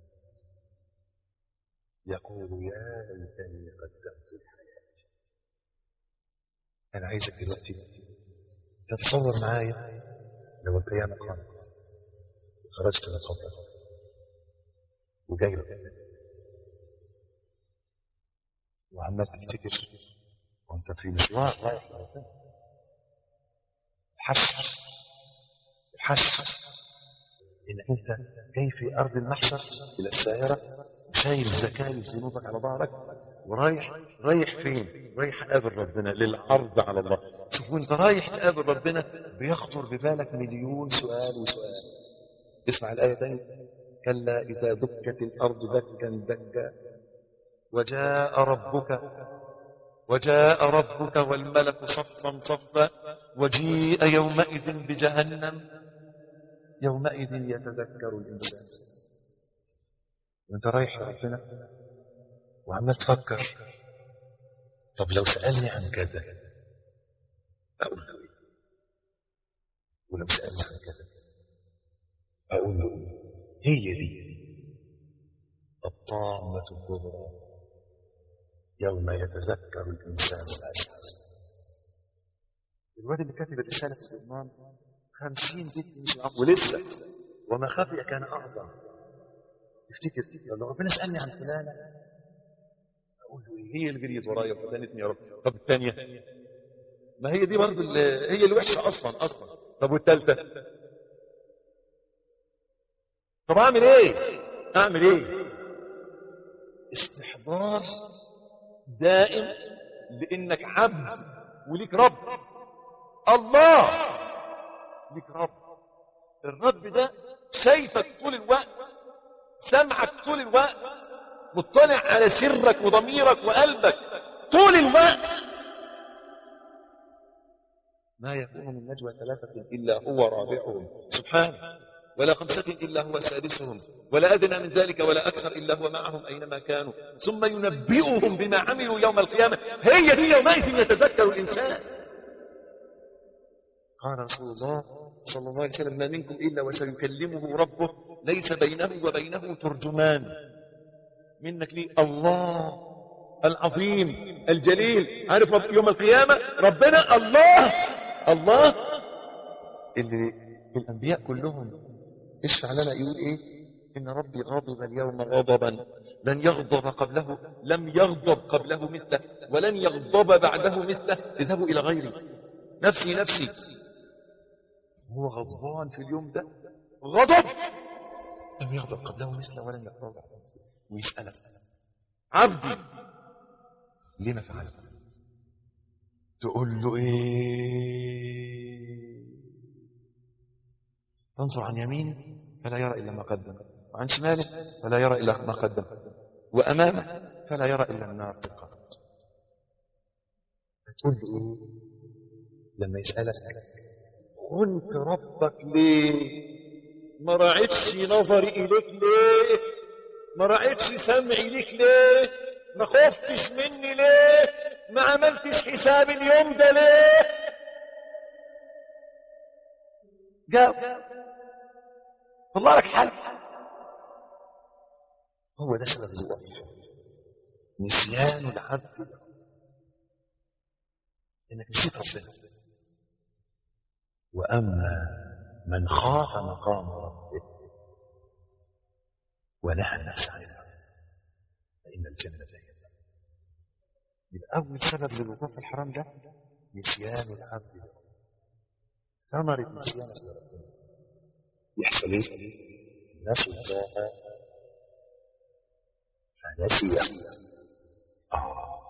يقول يا ليتني قدمت لحياتي أنا عايزك دلوقتي تتصور معايا لو القيامة قامت خرجت من قبرك وجاي لك وعمال تفتكر وانت في مشوار رايح لربنا الحشر الحشر ان انت جاي في ارض المحشر الى السائره وشايل الزكاه ذنوبك على ظهرك ورايح رايح فين؟ رايح قابل ربنا للعرض على الله شوف وانت رايح تقابل ربنا بيخطر ببالك مليون سؤال وسؤال اسمع الآية تاني كلا إذا دكت الأرض دكا دكا وجاء ربك وجاء ربك والملك صفا صفا وجيء يومئذ بجهنم يومئذ يتذكر الإنسان وانت رايح ربنا وعمال تفكر طب لو سألني عن كذا أقول له إيه ولو سألني عن كذا أقول له إيه هي دي الطامة الكبرى يوم يتذكر الإنسان ما سعى الواد اللي كاتب الرسالة في الإمام خمسين بيت مش معاه ولسه وما خفي كان أعظم تفتكر لو ربنا سألني عن فلانة أقول له إيه هي اللي جريت ورايا وفتنتني يا رب طب الثانية ما هي دي برضه اللي- هي الوحشة أصلا أصلا طب والثالثة طب أعمل إيه أعمل إيه استحضار دائم لانك عبد وليك رب الله ليك رب الرب ده شايفك طول الوقت سمعك طول الوقت مطلع على سرك وضميرك وقلبك طول الوقت ما يكون من نجوى ثلاثة إلا هو رابعهم سبحانه ولا خمسة إلا هو سادسهم ولا أدنى من ذلك ولا أكثر إلا هو معهم أينما كانوا ثم ينبئهم بما عملوا يوم القيامة هي دي يومئذ يتذكر الإنسان قال رسول الله صلى الله عليه وسلم ما منكم إلا وسيكلمه ربه ليس بينه وبينه ترجمان منك لي الله العظيم الجليل عارف رب يوم القيامة ربنا الله الله اللي الأنبياء كلهم اشفع لنا يقول ايه ان ربي غضب اليوم غضبا لن يغضب قبله لم يغضب قبله مثله ولن يغضب بعده مثله اذهبوا الى غيري نفسي نفسي هو غضبان في اليوم ده غضب لم يغضب قبله مثله ولن يغضب بعده مثله ويسألك عبدي لما فعلت تقول له ايه تنظر عن يمينه فلا يرى إلا ما قدم وعن شماله فلا يرى إلا ما قدم وأمامه فلا يرى إلا النار تلقى تقول له إيه لما يسألك كنت ربك ليه ما راعتش نظري إليك ليه ما راعتش سمعي ليك ليه ما خفتش مني ليه ما عملتش حساب اليوم ده ليه جاوب طلع لك حل هو ده سبب الوقت نسيان العبد له. انك نسيت ربنا واما من خاف مقام ربه ونهى النفس عن الهوى فان الجنه هي الجنه يبقى اول سبب للوقوع في الحرام ده نسيان العبد له. ثمرة نسيانك لربنا يحصل ايه؟ نسوا الله فنسي آه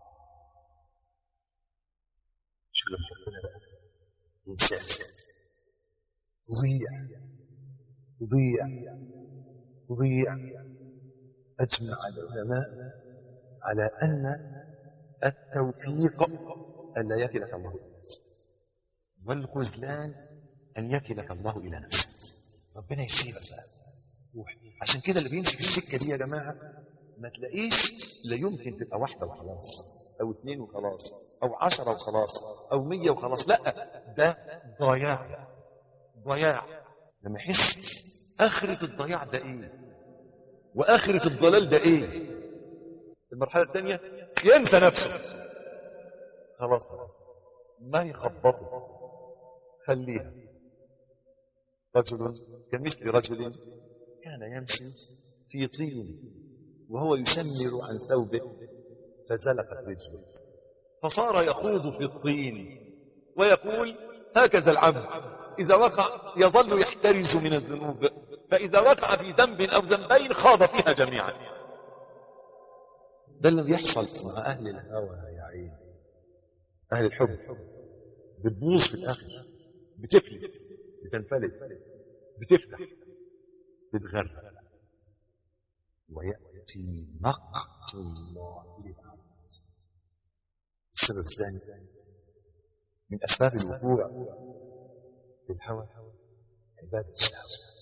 شو لما ربنا بقى ينسى تضيع تضيع تضيع أجمع العلماء على أن التوفيق أن لا يكلك الله إلى نفسك والخذلان أن يكلك الله إلى نفسك ربنا يسيبك بقى روح عشان كده اللي بيمشي في السكة دي يا جماعة ما تلاقيش لا يمكن تبقى واحدة وخلاص أو اتنين وخلاص أو عشرة وخلاص أو مية وخلاص لا ده ضياع ضياع لما يحس آخرة الضياع ده إيه وآخرة الضلال ده إيه المرحلة الثانية ينسى نفسه خلاص خلاص ما يخبطت خليها رجل كمثل رجل كان يمشي في طين وهو يشمر عن ثوبه فزلقت رجله فصار يخوض في الطين ويقول هكذا العبد إذا وقع يظل يحترز من الذنوب فإذا وقع في ذنب أو ذنبين خاض فيها جميعا ده اللي بيحصل مع أهل الهوى يا عين أهل الحب بتبوظ في الآخر بتفلت بتنفلت بتفتح بتغرق ويأتي مقت الله للعبد السبب الثاني من أسباب الوقوع في الهوى عبادة الشهوة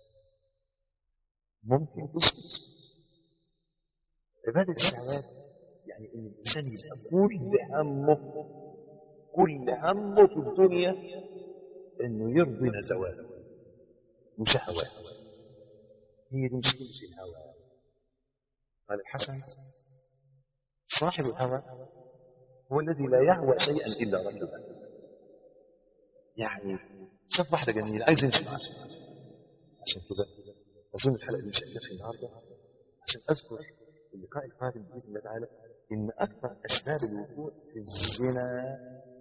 ممكن تسكت عبادة الشهوات يعني ان الانسان يبقى كل همه كل همه في الدنيا انه يرضي نزواته وشهواته هي دي مشكلة الهوى قال الحسن صاحب الهوى هو الذي لا يهوى شيئا الا ركبه يعني شاف واحده جميله عايز يمشي معاها عشان كده اظن الحلقه دي مش هتكفي النهارده عشان اذكر في اللقاء القادم باذن الله تعالى ان اكثر اسباب الوقوع في الزنا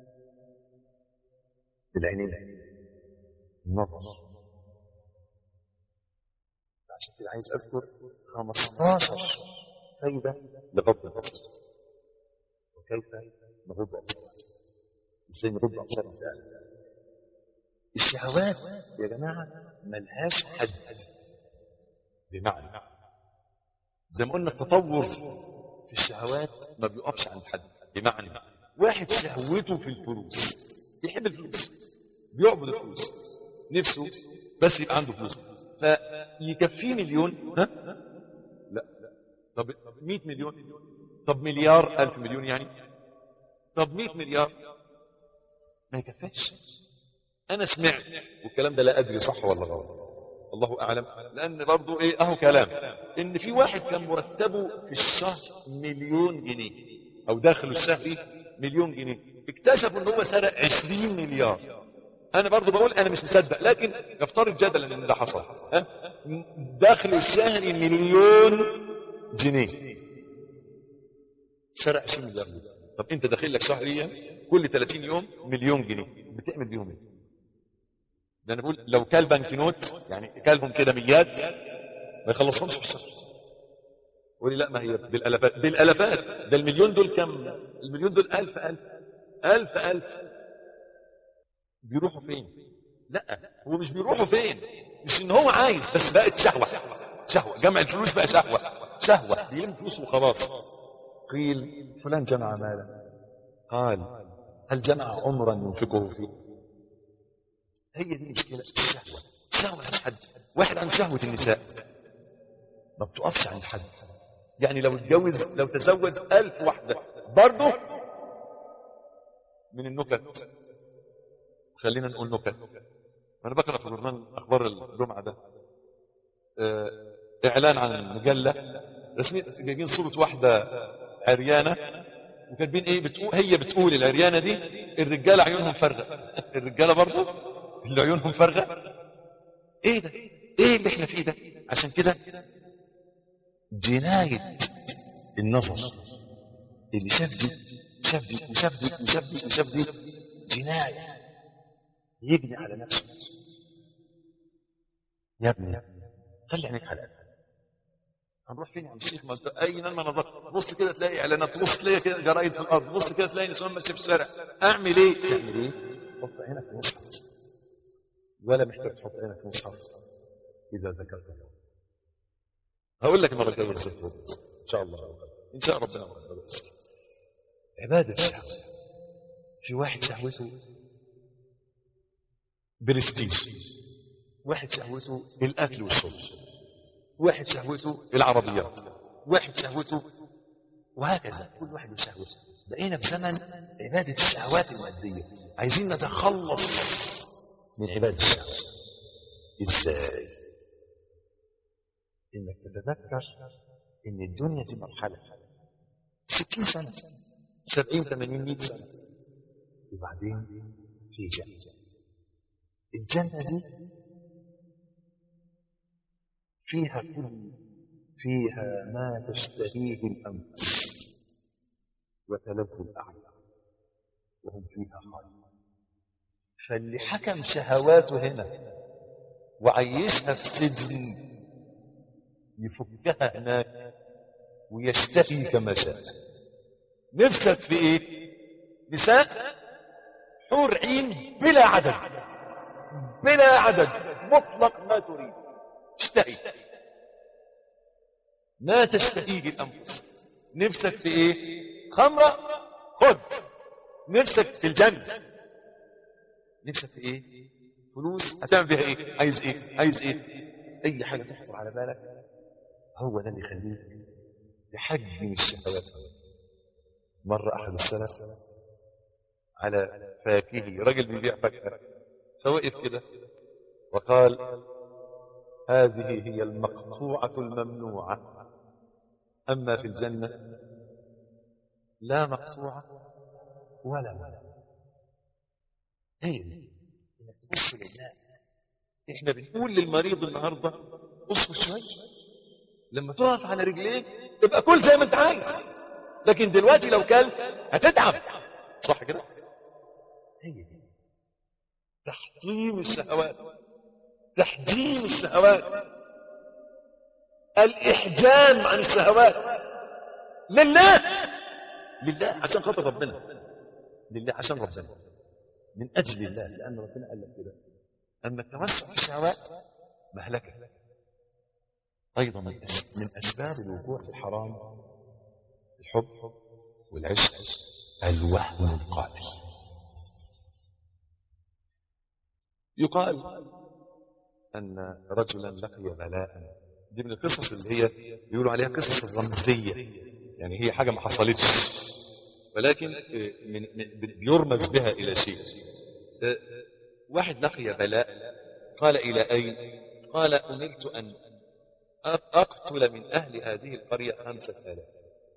العينين النظر عشان كده عايز اذكر 15 فايده لغض البصر وكيف نغض ابصارنا ازاي نغض ابصارنا تعالى الشهوات يا جماعه ملهاش حد بمعنى زي ما قلنا التطور في الشهوات ما بيقفش عند حد بمعنى واحد شهوته في الفلوس يحب الفلوس بيعبد الفلوس نفسه بس يبقى عنده فلوس فيكفيه مليون ها لا طب 100 مليون طب مليار ألف مليون يعني طب 100 مليار ما يكفيش انا سمعت والكلام ده لا ادري صح ولا غلط الله اعلم لان برضو ايه اهو كلام ان في واحد كان مرتبه في الشهر مليون جنيه او داخله الشهري مليون جنيه اكتشفوا ان هو سرق 20 مليار انا برضو بقول انا مش مصدق لكن نفترض جدلا ان ده حصل ها؟ داخله الشهري مليون جنيه سرق 20 مليار جنيه طب انت داخل لك شهريا كل 30 يوم مليون جنيه بتعمل بيهم ايه ده انا بقول لو كل بنكنوت يعني كلهم كده ميات ما يخلصهمش في الشهر قولي لا ما هي بالالافات بالالافات ده المليون دول كم المليون دول ألف ألف ألف ألف بيروحوا فين لا هو مش بيروحوا فين مش ان هو عايز بس بقت شهوة شهوة جمع الفلوس بقى شهوة شهوة بيلم فلوس وخلاص قيل فلان جمع مالا قال هل جمع عمرا ينفقه فيه هي دي المشكلة الشهوة الشهوة مش حد واحد عن شهوة النساء ما بتقفش عند حد يعني لو اتجوز لو تزوج ألف واحدة برضه من النكت خلينا نقول نكت أنا بقرأ في برنامج أخبار الجمعة ده آه، إعلان عن مجلة رسمي جايبين صورة واحدة عريانة وكاتبين إيه بتقول هي بتقول العريانة دي الرجالة عيونهم فارغة الرجالة برضه اللي عيونهم فارغة إيه ده إيه اللي إحنا فيه ده عشان كده جناية النظر اللي شاف دي شاف دي وشاف دي وشاف دي وشاف دي جناية يجني على نفسه يا ابني خلي عينيك على قلبك هنروح فين يا عم الشيخ ما انت اين ما نظرت بص كده تلاقي اعلانات بص تلاقي كده جرايد في الارض بص كده تلاقي نسوان ماشيه في الشارع اعمل ايه تعمل ايه حط عينك في مصحف ولا محتاج تحط عينك في مصحف اذا ذكرت الله هقول لك المره الجايه ازاي ان شاء الله ان شاء ربنا بس عباده الشهوه في واحد شهوته برستيج واحد شهوته الاكل والشرب واحد شهوته العربيات واحد شهوته وهكذا كل واحد وشهوته بقينا في زمن عباده الشهوات الماديه عايزين نتخلص من عباده الشهوات ازاي انك تتذكر ان الدنيا دي مرحله 60 سنه 70 80 100 سنه وبعدين في جنه الجنه دي فيها كل فيها ما تشتهيه الانفس وتلذ الاعين وهم فيها خالدون فاللي حكم شهواته هنا وعيشها في سجن يفكها هناك ويشتهي كما شاء نفسك في ايه نساء حور عين بلا عدد بلا عدد مطلق ما تريد اشتهي ما تشتهيه الأنفس نفسك في إيه خمرة خذ نفسك في الجنة نفسك في إيه فلوس هتعمل بيها إيه عايز إيه عايز إيه أي حاجة تخطر على بالك هو ده اللي يخليك تحجم الشهوات مرة أحد السلف على فاكهه رجل بيبيع فاكهة فوقف كده وقال هذه هي المقطوعة الممنوعة أما في الجنة لا مقطوعة ولا ممنوعة هي دي انك تبص للناس احنا بنقول للمريض النهارده اصبر شويه لما تقف على رجليك تبقى كل زي ما انت عايز لكن دلوقتي لو كلت هتتعب صح كده هي دي تحطيم الشهوات تحجيم الشهوات الإحجام عن الشهوات لله لله عشان خاطر ربنا لله عشان ربنا من أجل الله لأن ربنا قال لك كده أما التوسع في الشهوات مهلكة أيضا من أس- من أسباب الوقوع في الحرام الحب والعشق الوهم القاتل يقال أن رجلا لقي بلاء دي من القصص اللي هي بيقولوا عليها قصص الرمزية يعني هي حاجة ما حصلتش ولكن آه، من من- بيرمز بها إلى شيء آه، واحد لقي بلاء قال إلى أين قال أمرت أن أقتل من أهل هذه القرية خمسة آلاف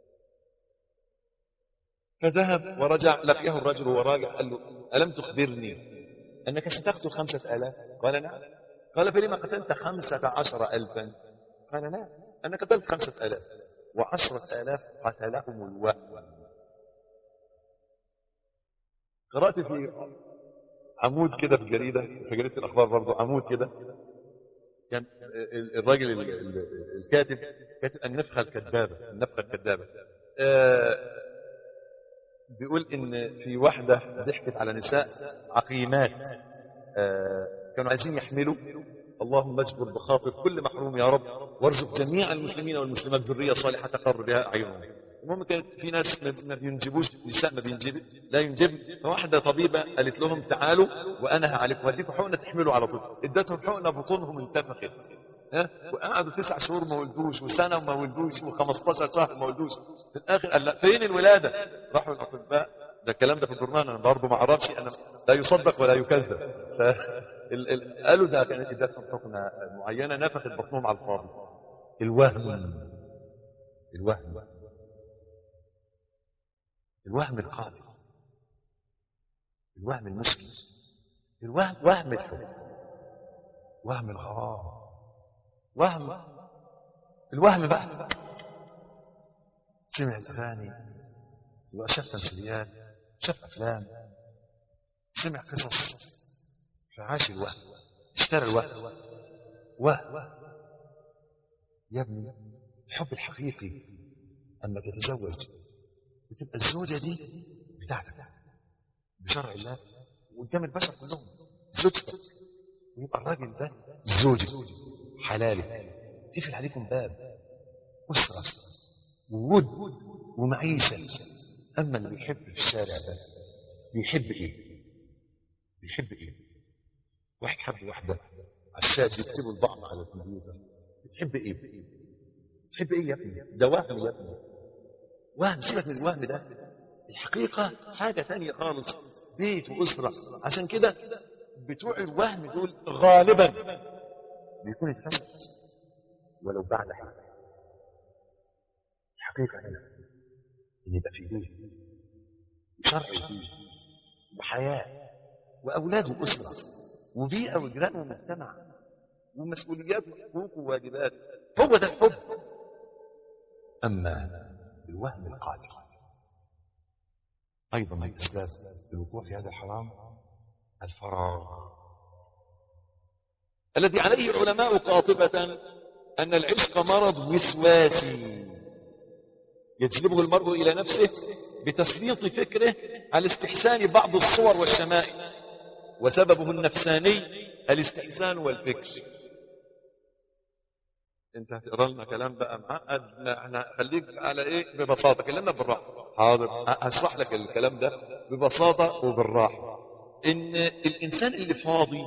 فذهب ورجع لقيه الرجل وراجع قال له ألم تخبرني أنك ستقتل خمسة آلاف قال نعم قال فلما قتلت خمسة عشر ألفا قال لا أنا قتلت خمسة آلاف وعشرة آلاف قتلهم الوهم قرأت في عمود كده في جريدة في جريدة الأخبار برضو عمود كده كان ال- الراجل ال- ال- الكاتب كاتب النفخة الكذابة النفخة الكذابة آه، بيقول إن في واحدة ضحكت على نساء عقيمات آه، كانوا عايزين يحملوا اللهم اجبر بخاطر كل محروم يا رب وارزق جميع المسلمين والمسلمات ذريه صالحه تقر بها اعينهم المهم كانت في ناس ما- ما بينجبوش نساء ما بينجب لا ينجب فواحده طبيبه قالت لهم تعالوا وانا هعالجكم هديكم حقنه تحملوا على طول ادتهم حقنه بطونهم انتفخت ها وقعدوا تسع شهور ما ولدوش وسنه وما ولدوش و15 شهر ما ولدوش في الاخر قال لا فين الولاده راحوا الاطباء ده الكلام ده في الجرنان انا برضه ما اعرفش انا لا يصدق ولا يكذب ف... ال... ال... قالوا ده كانت ادتهم حقنه معينه نفخت بطنهم على الفاضي الوهم الوهم الوهم القاتل الوهم المشكل الوهم وهم الحب وهم الغرام وهم الوهم بقى سمع الاغاني وشاف تمثيليات شاف افلام سمع قصص فعاش الوهم اشترى الوهم وهم يا ابني الحب الحقيقي اما تتزوج بتبقى الزوجه دي بتاعتك بشرع الله وقدام البشر كلهم زوجتك ويبقى الراجل ده زوجك حلالك تقفل عليكم باب أسرة وود ومعيشة أما اللي بيحب في الشارع ده بيحب إيه؟ بيحب إيه؟ واحد حب واحدة على الشات بيكتبوا لبعض على الكمبيوتر بتحب إيه؟ بتحب إيه يا ابني؟ ده وهم يا ابني وهم سيبك من الوهم ده الحقيقة حاجة تانية خالص بيت وأسرة عشان كده بتوع الوهم دول غالبا بيكون الفشل ولو بعد حين الحقيقة هنا إن يبقى في بيت وشرع فيه وحياة وأولاد وأسرة وبيئة وجيران ومجتمع ومسؤوليات وحقوق وواجبات هو ده الحب أما الوهم القاتل أيضا من أسباب الوقوع في هذا الحرام الفراغ الذي عليه العلماء قاطبة أن العشق مرض وسواسي يجلبه المرء إلى نفسه بتسليط فكره على استحسان بعض الصور والشمائل وسببه النفساني الاستحسان والفكر انت هتقرا لنا كلام بقى معقد لا احنا خليك على ايه ببساطه كلمنا بالراحه حاضر هشرح لك الكلام ده ببساطه وبالراحه ان الانسان اللي فاضي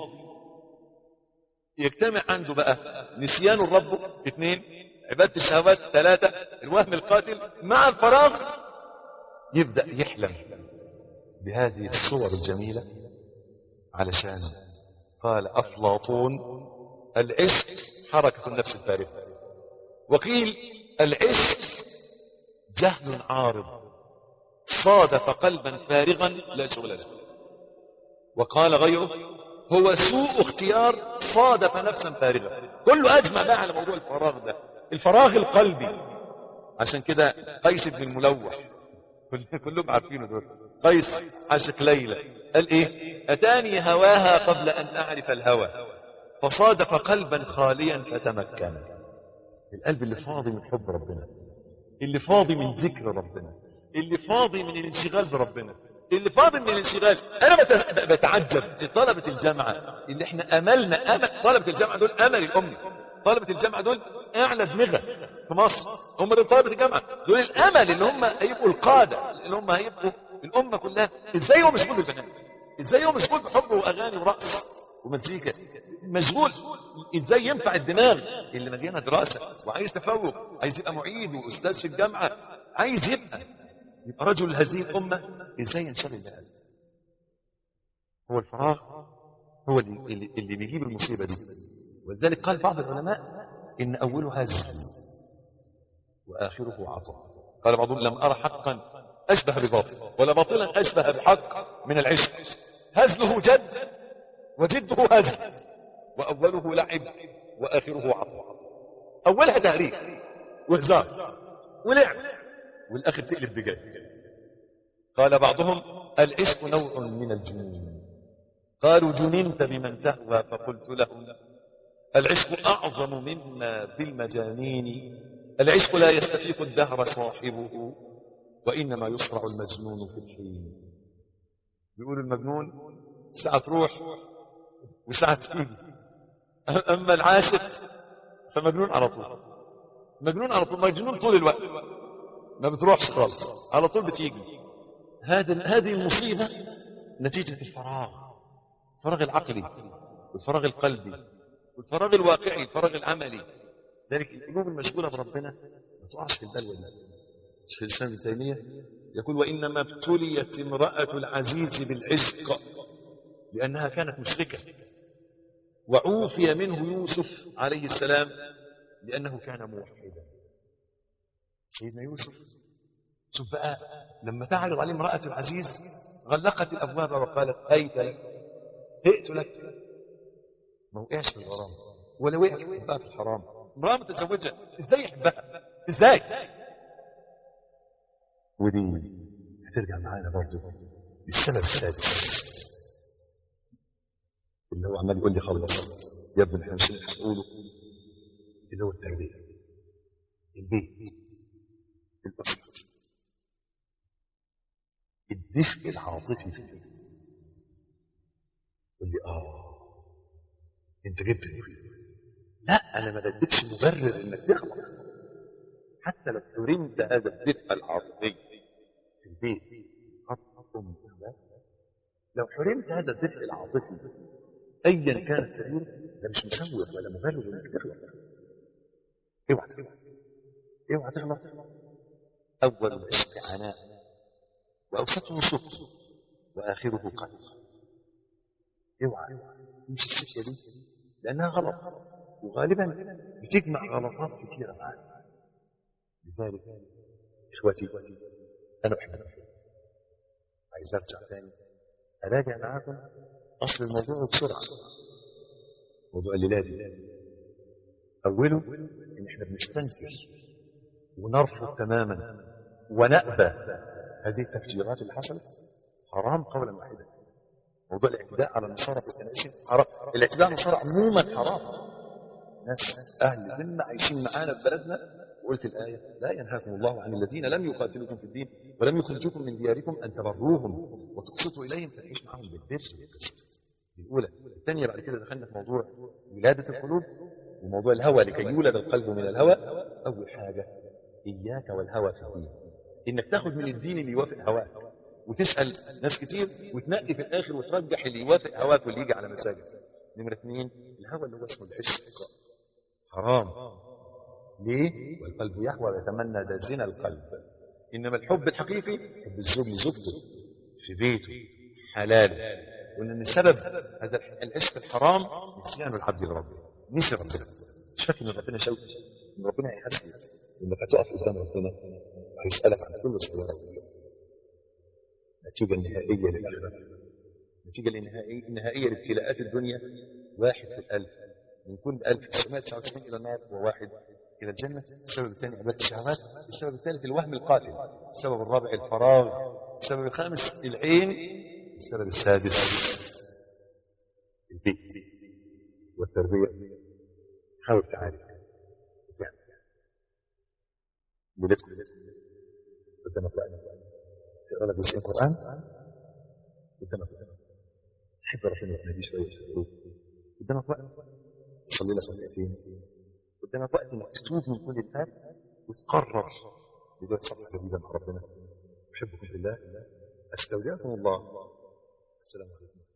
يجتمع عنده بقى نسيان الرب اثنين عباده الشهوات ثلاثه الوهم القاتل مع الفراغ يبدا يحلم بهذه الصور الجميله علشان قال افلاطون العشق حركه النفس الفارغه وقيل العشق جهل عارض صادف قلبا فارغا لا شغل له وقال غيره هو سوء اختيار صادف نفسا فارغة كله أجمع بقى على موضوع الفراغ ده الفراغ القلبي عشان كده قيس بن الملوح كل- كلهم عارفينه دول قيس عاشق ليلى قال ايه اتاني هواها قبل ان اعرف الهوى فصادف قلبا خاليا فتمكن القلب اللي فاضي من حب ربنا اللي فاضي من ذكر ربنا اللي فاضي من الانشغال بربنا اللي فاضي من الانشغال انا بت- بتعجب في طلبه الجامعه اللي احنا املنا امل طلبه الجامعه دول امل الامي طلبه الجامعه دول اعلى دماغه في مصر هم دول طلبه الجامعه دول الامل اللي هم هيبقوا القاده اللي هم هيبقوا الامه كلها ازاي هو مشغول بالفنان ازاي هو مشغول بحب واغاني ورقص ومزيكا مشغول ازاي ينفع الدماغ اللي مليانه دراسه وعايز تفوق عايز يبقى معيد واستاذ في الجامعه عايز يبقى يبقى رجل هذه الامه ازاي ينشغل بهذا هو الفراغ هو اللي, اللي, اللي بيجيب المصيبه دي ولذلك قال بعض العلماء ان اوله هزل واخره عطاء قال بعضهم لم ارى حقا اشبه بباطل ولا باطلا اشبه بحق من العشق هزله جد وجده هزل واوله لعب واخره عطاء اولها تهريج وهزار ولعب والاخر تقلب دجاج قال بعضهم العشق نوع من الجنون قالوا جننت بمن تهوى فقلت لهم العشق أعظم مما بالمجانين العشق لا يستفيق الدهر صاحبه وإنما يصرع المجنون في الحين بيقول المجنون ساعة تروح وساعة تيجي أما العاشق فمجنون على طول مجنون على طول مجنون طول الوقت ما بتروحش خالص على طول بتيجي هذا هذه المصيبة نتيجة الفراغ الفراغ العقلي والفراغ القلبي والفراغ الواقعي الفراغ العملي ذلك القلوب المشغولة بربنا ما تقعش في البلوى دي شيخ الإسلام ابن تيمية يقول وإنما ابتليت امرأة العزيز بالعشق لأنها كانت مشركة وعوفي منه يوسف عليه السلام لأنه كان موحدا سيدنا يوسف شوف بقى لما تعرض عليه امرأة العزيز غلقت الأبواب وقالت هيت لك هئت لك ما وقعش في الغرام ولا وقع بقى في الحرام امرأة متزوجة ازاي يحبها ازاي ودي هترجع معانا برضو للسبب السادس اللي هو عمال يقول لي خلص يا ابني احنا مش هنقوله اللي هو التربية البيت الأسرة الدفء العاطفي في البيت يقول لي اه انت جبت البيت لا انا ما بديتش مبرر انك تغلط حتى لو حرمت هذا الدفء العاطفي في البيت قد أم لو حرمت هذا الدفء العاطفي ايا كانت سبيله ده مش مسوغ ولا مبرر انك تغلط اوعى تغلط اوعى تغلط اول العشق عناء واوسطه سكر واخره قلب اوعى تمشي السكه دي لانها غلط وغالبا بتجمع غلطات كثيره معاك لذلك اخوتي انا بحبكم عايز ارجع تاني اراجع معاكم اصل الموضوع بسرعه موضوع الليله دي اوله ان احنا بنستنكر ونرفض تماما ونأبى هذه التفجيرات اللي حصلت حرام قولا واحدا موضوع الاعتداء على النصارى في الكنائس حرام الاعتداء على النصارى عموما حرام ناس اهل ذمه عايشين معانا في بلدنا وقلت الآية لا ينهاكم الله عن الذين لم يقاتلوكم في الدين ولم يخرجوكم من دياركم أن تبروهم وتقسطوا إليهم فتعيش معهم بالبر والقسط الأولى الثانية بعد كده دخلنا في موضوع ولادة القلوب وموضوع الهوى لكي يولد القلب من الهوى أول حاجة إياك والهوى في الدين إنك تاخد من الدين اللي يوافق هواك وتسأل ناس كتير وتنقي في الآخر وترجح اللي يوافق هواك واللي يجي على مساجد نمرة اثنين الهوى اللي هو اسمه الحس حرام ليه؟ والقلب يحوى ويتمنى ده زنا القلب إنما الحب الحقيقي حب الزوج لزوجته في بيته حلال وإن سبب هذا العشق الحرام نسيان العبد لربه نسي ربنا مش فاكر إن ربنا شوك إن ربنا هيحاسبك إنك هتقف قدام ربنا وهيسألك عن كل صغيرة النتيجة النهائية للآخرة النتيجة النهائية النهائية لابتلاءات الدنيا واحد في الألف من كل 1999 إلى النار وواحد إلى الجنة السبب الثاني عبادة الشهوات السبب الثالث الوهم القاتل السبب الرابع الفراغ السبب الخامس العين السبب السادس البيت والتربية حاول تعالج وتعمل ولادكم قدامك وقت تقرا لك جزئين قرآن قدامك وقت تحب ربنا يهدي شوية قدامك وقت تصلي لك ركعتين قدامك وقت انك تتوب من كل الفات وتقرر بداية صفحة جديدة مع ربنا أحبكم في الله أستودعكم الله السلام عليكم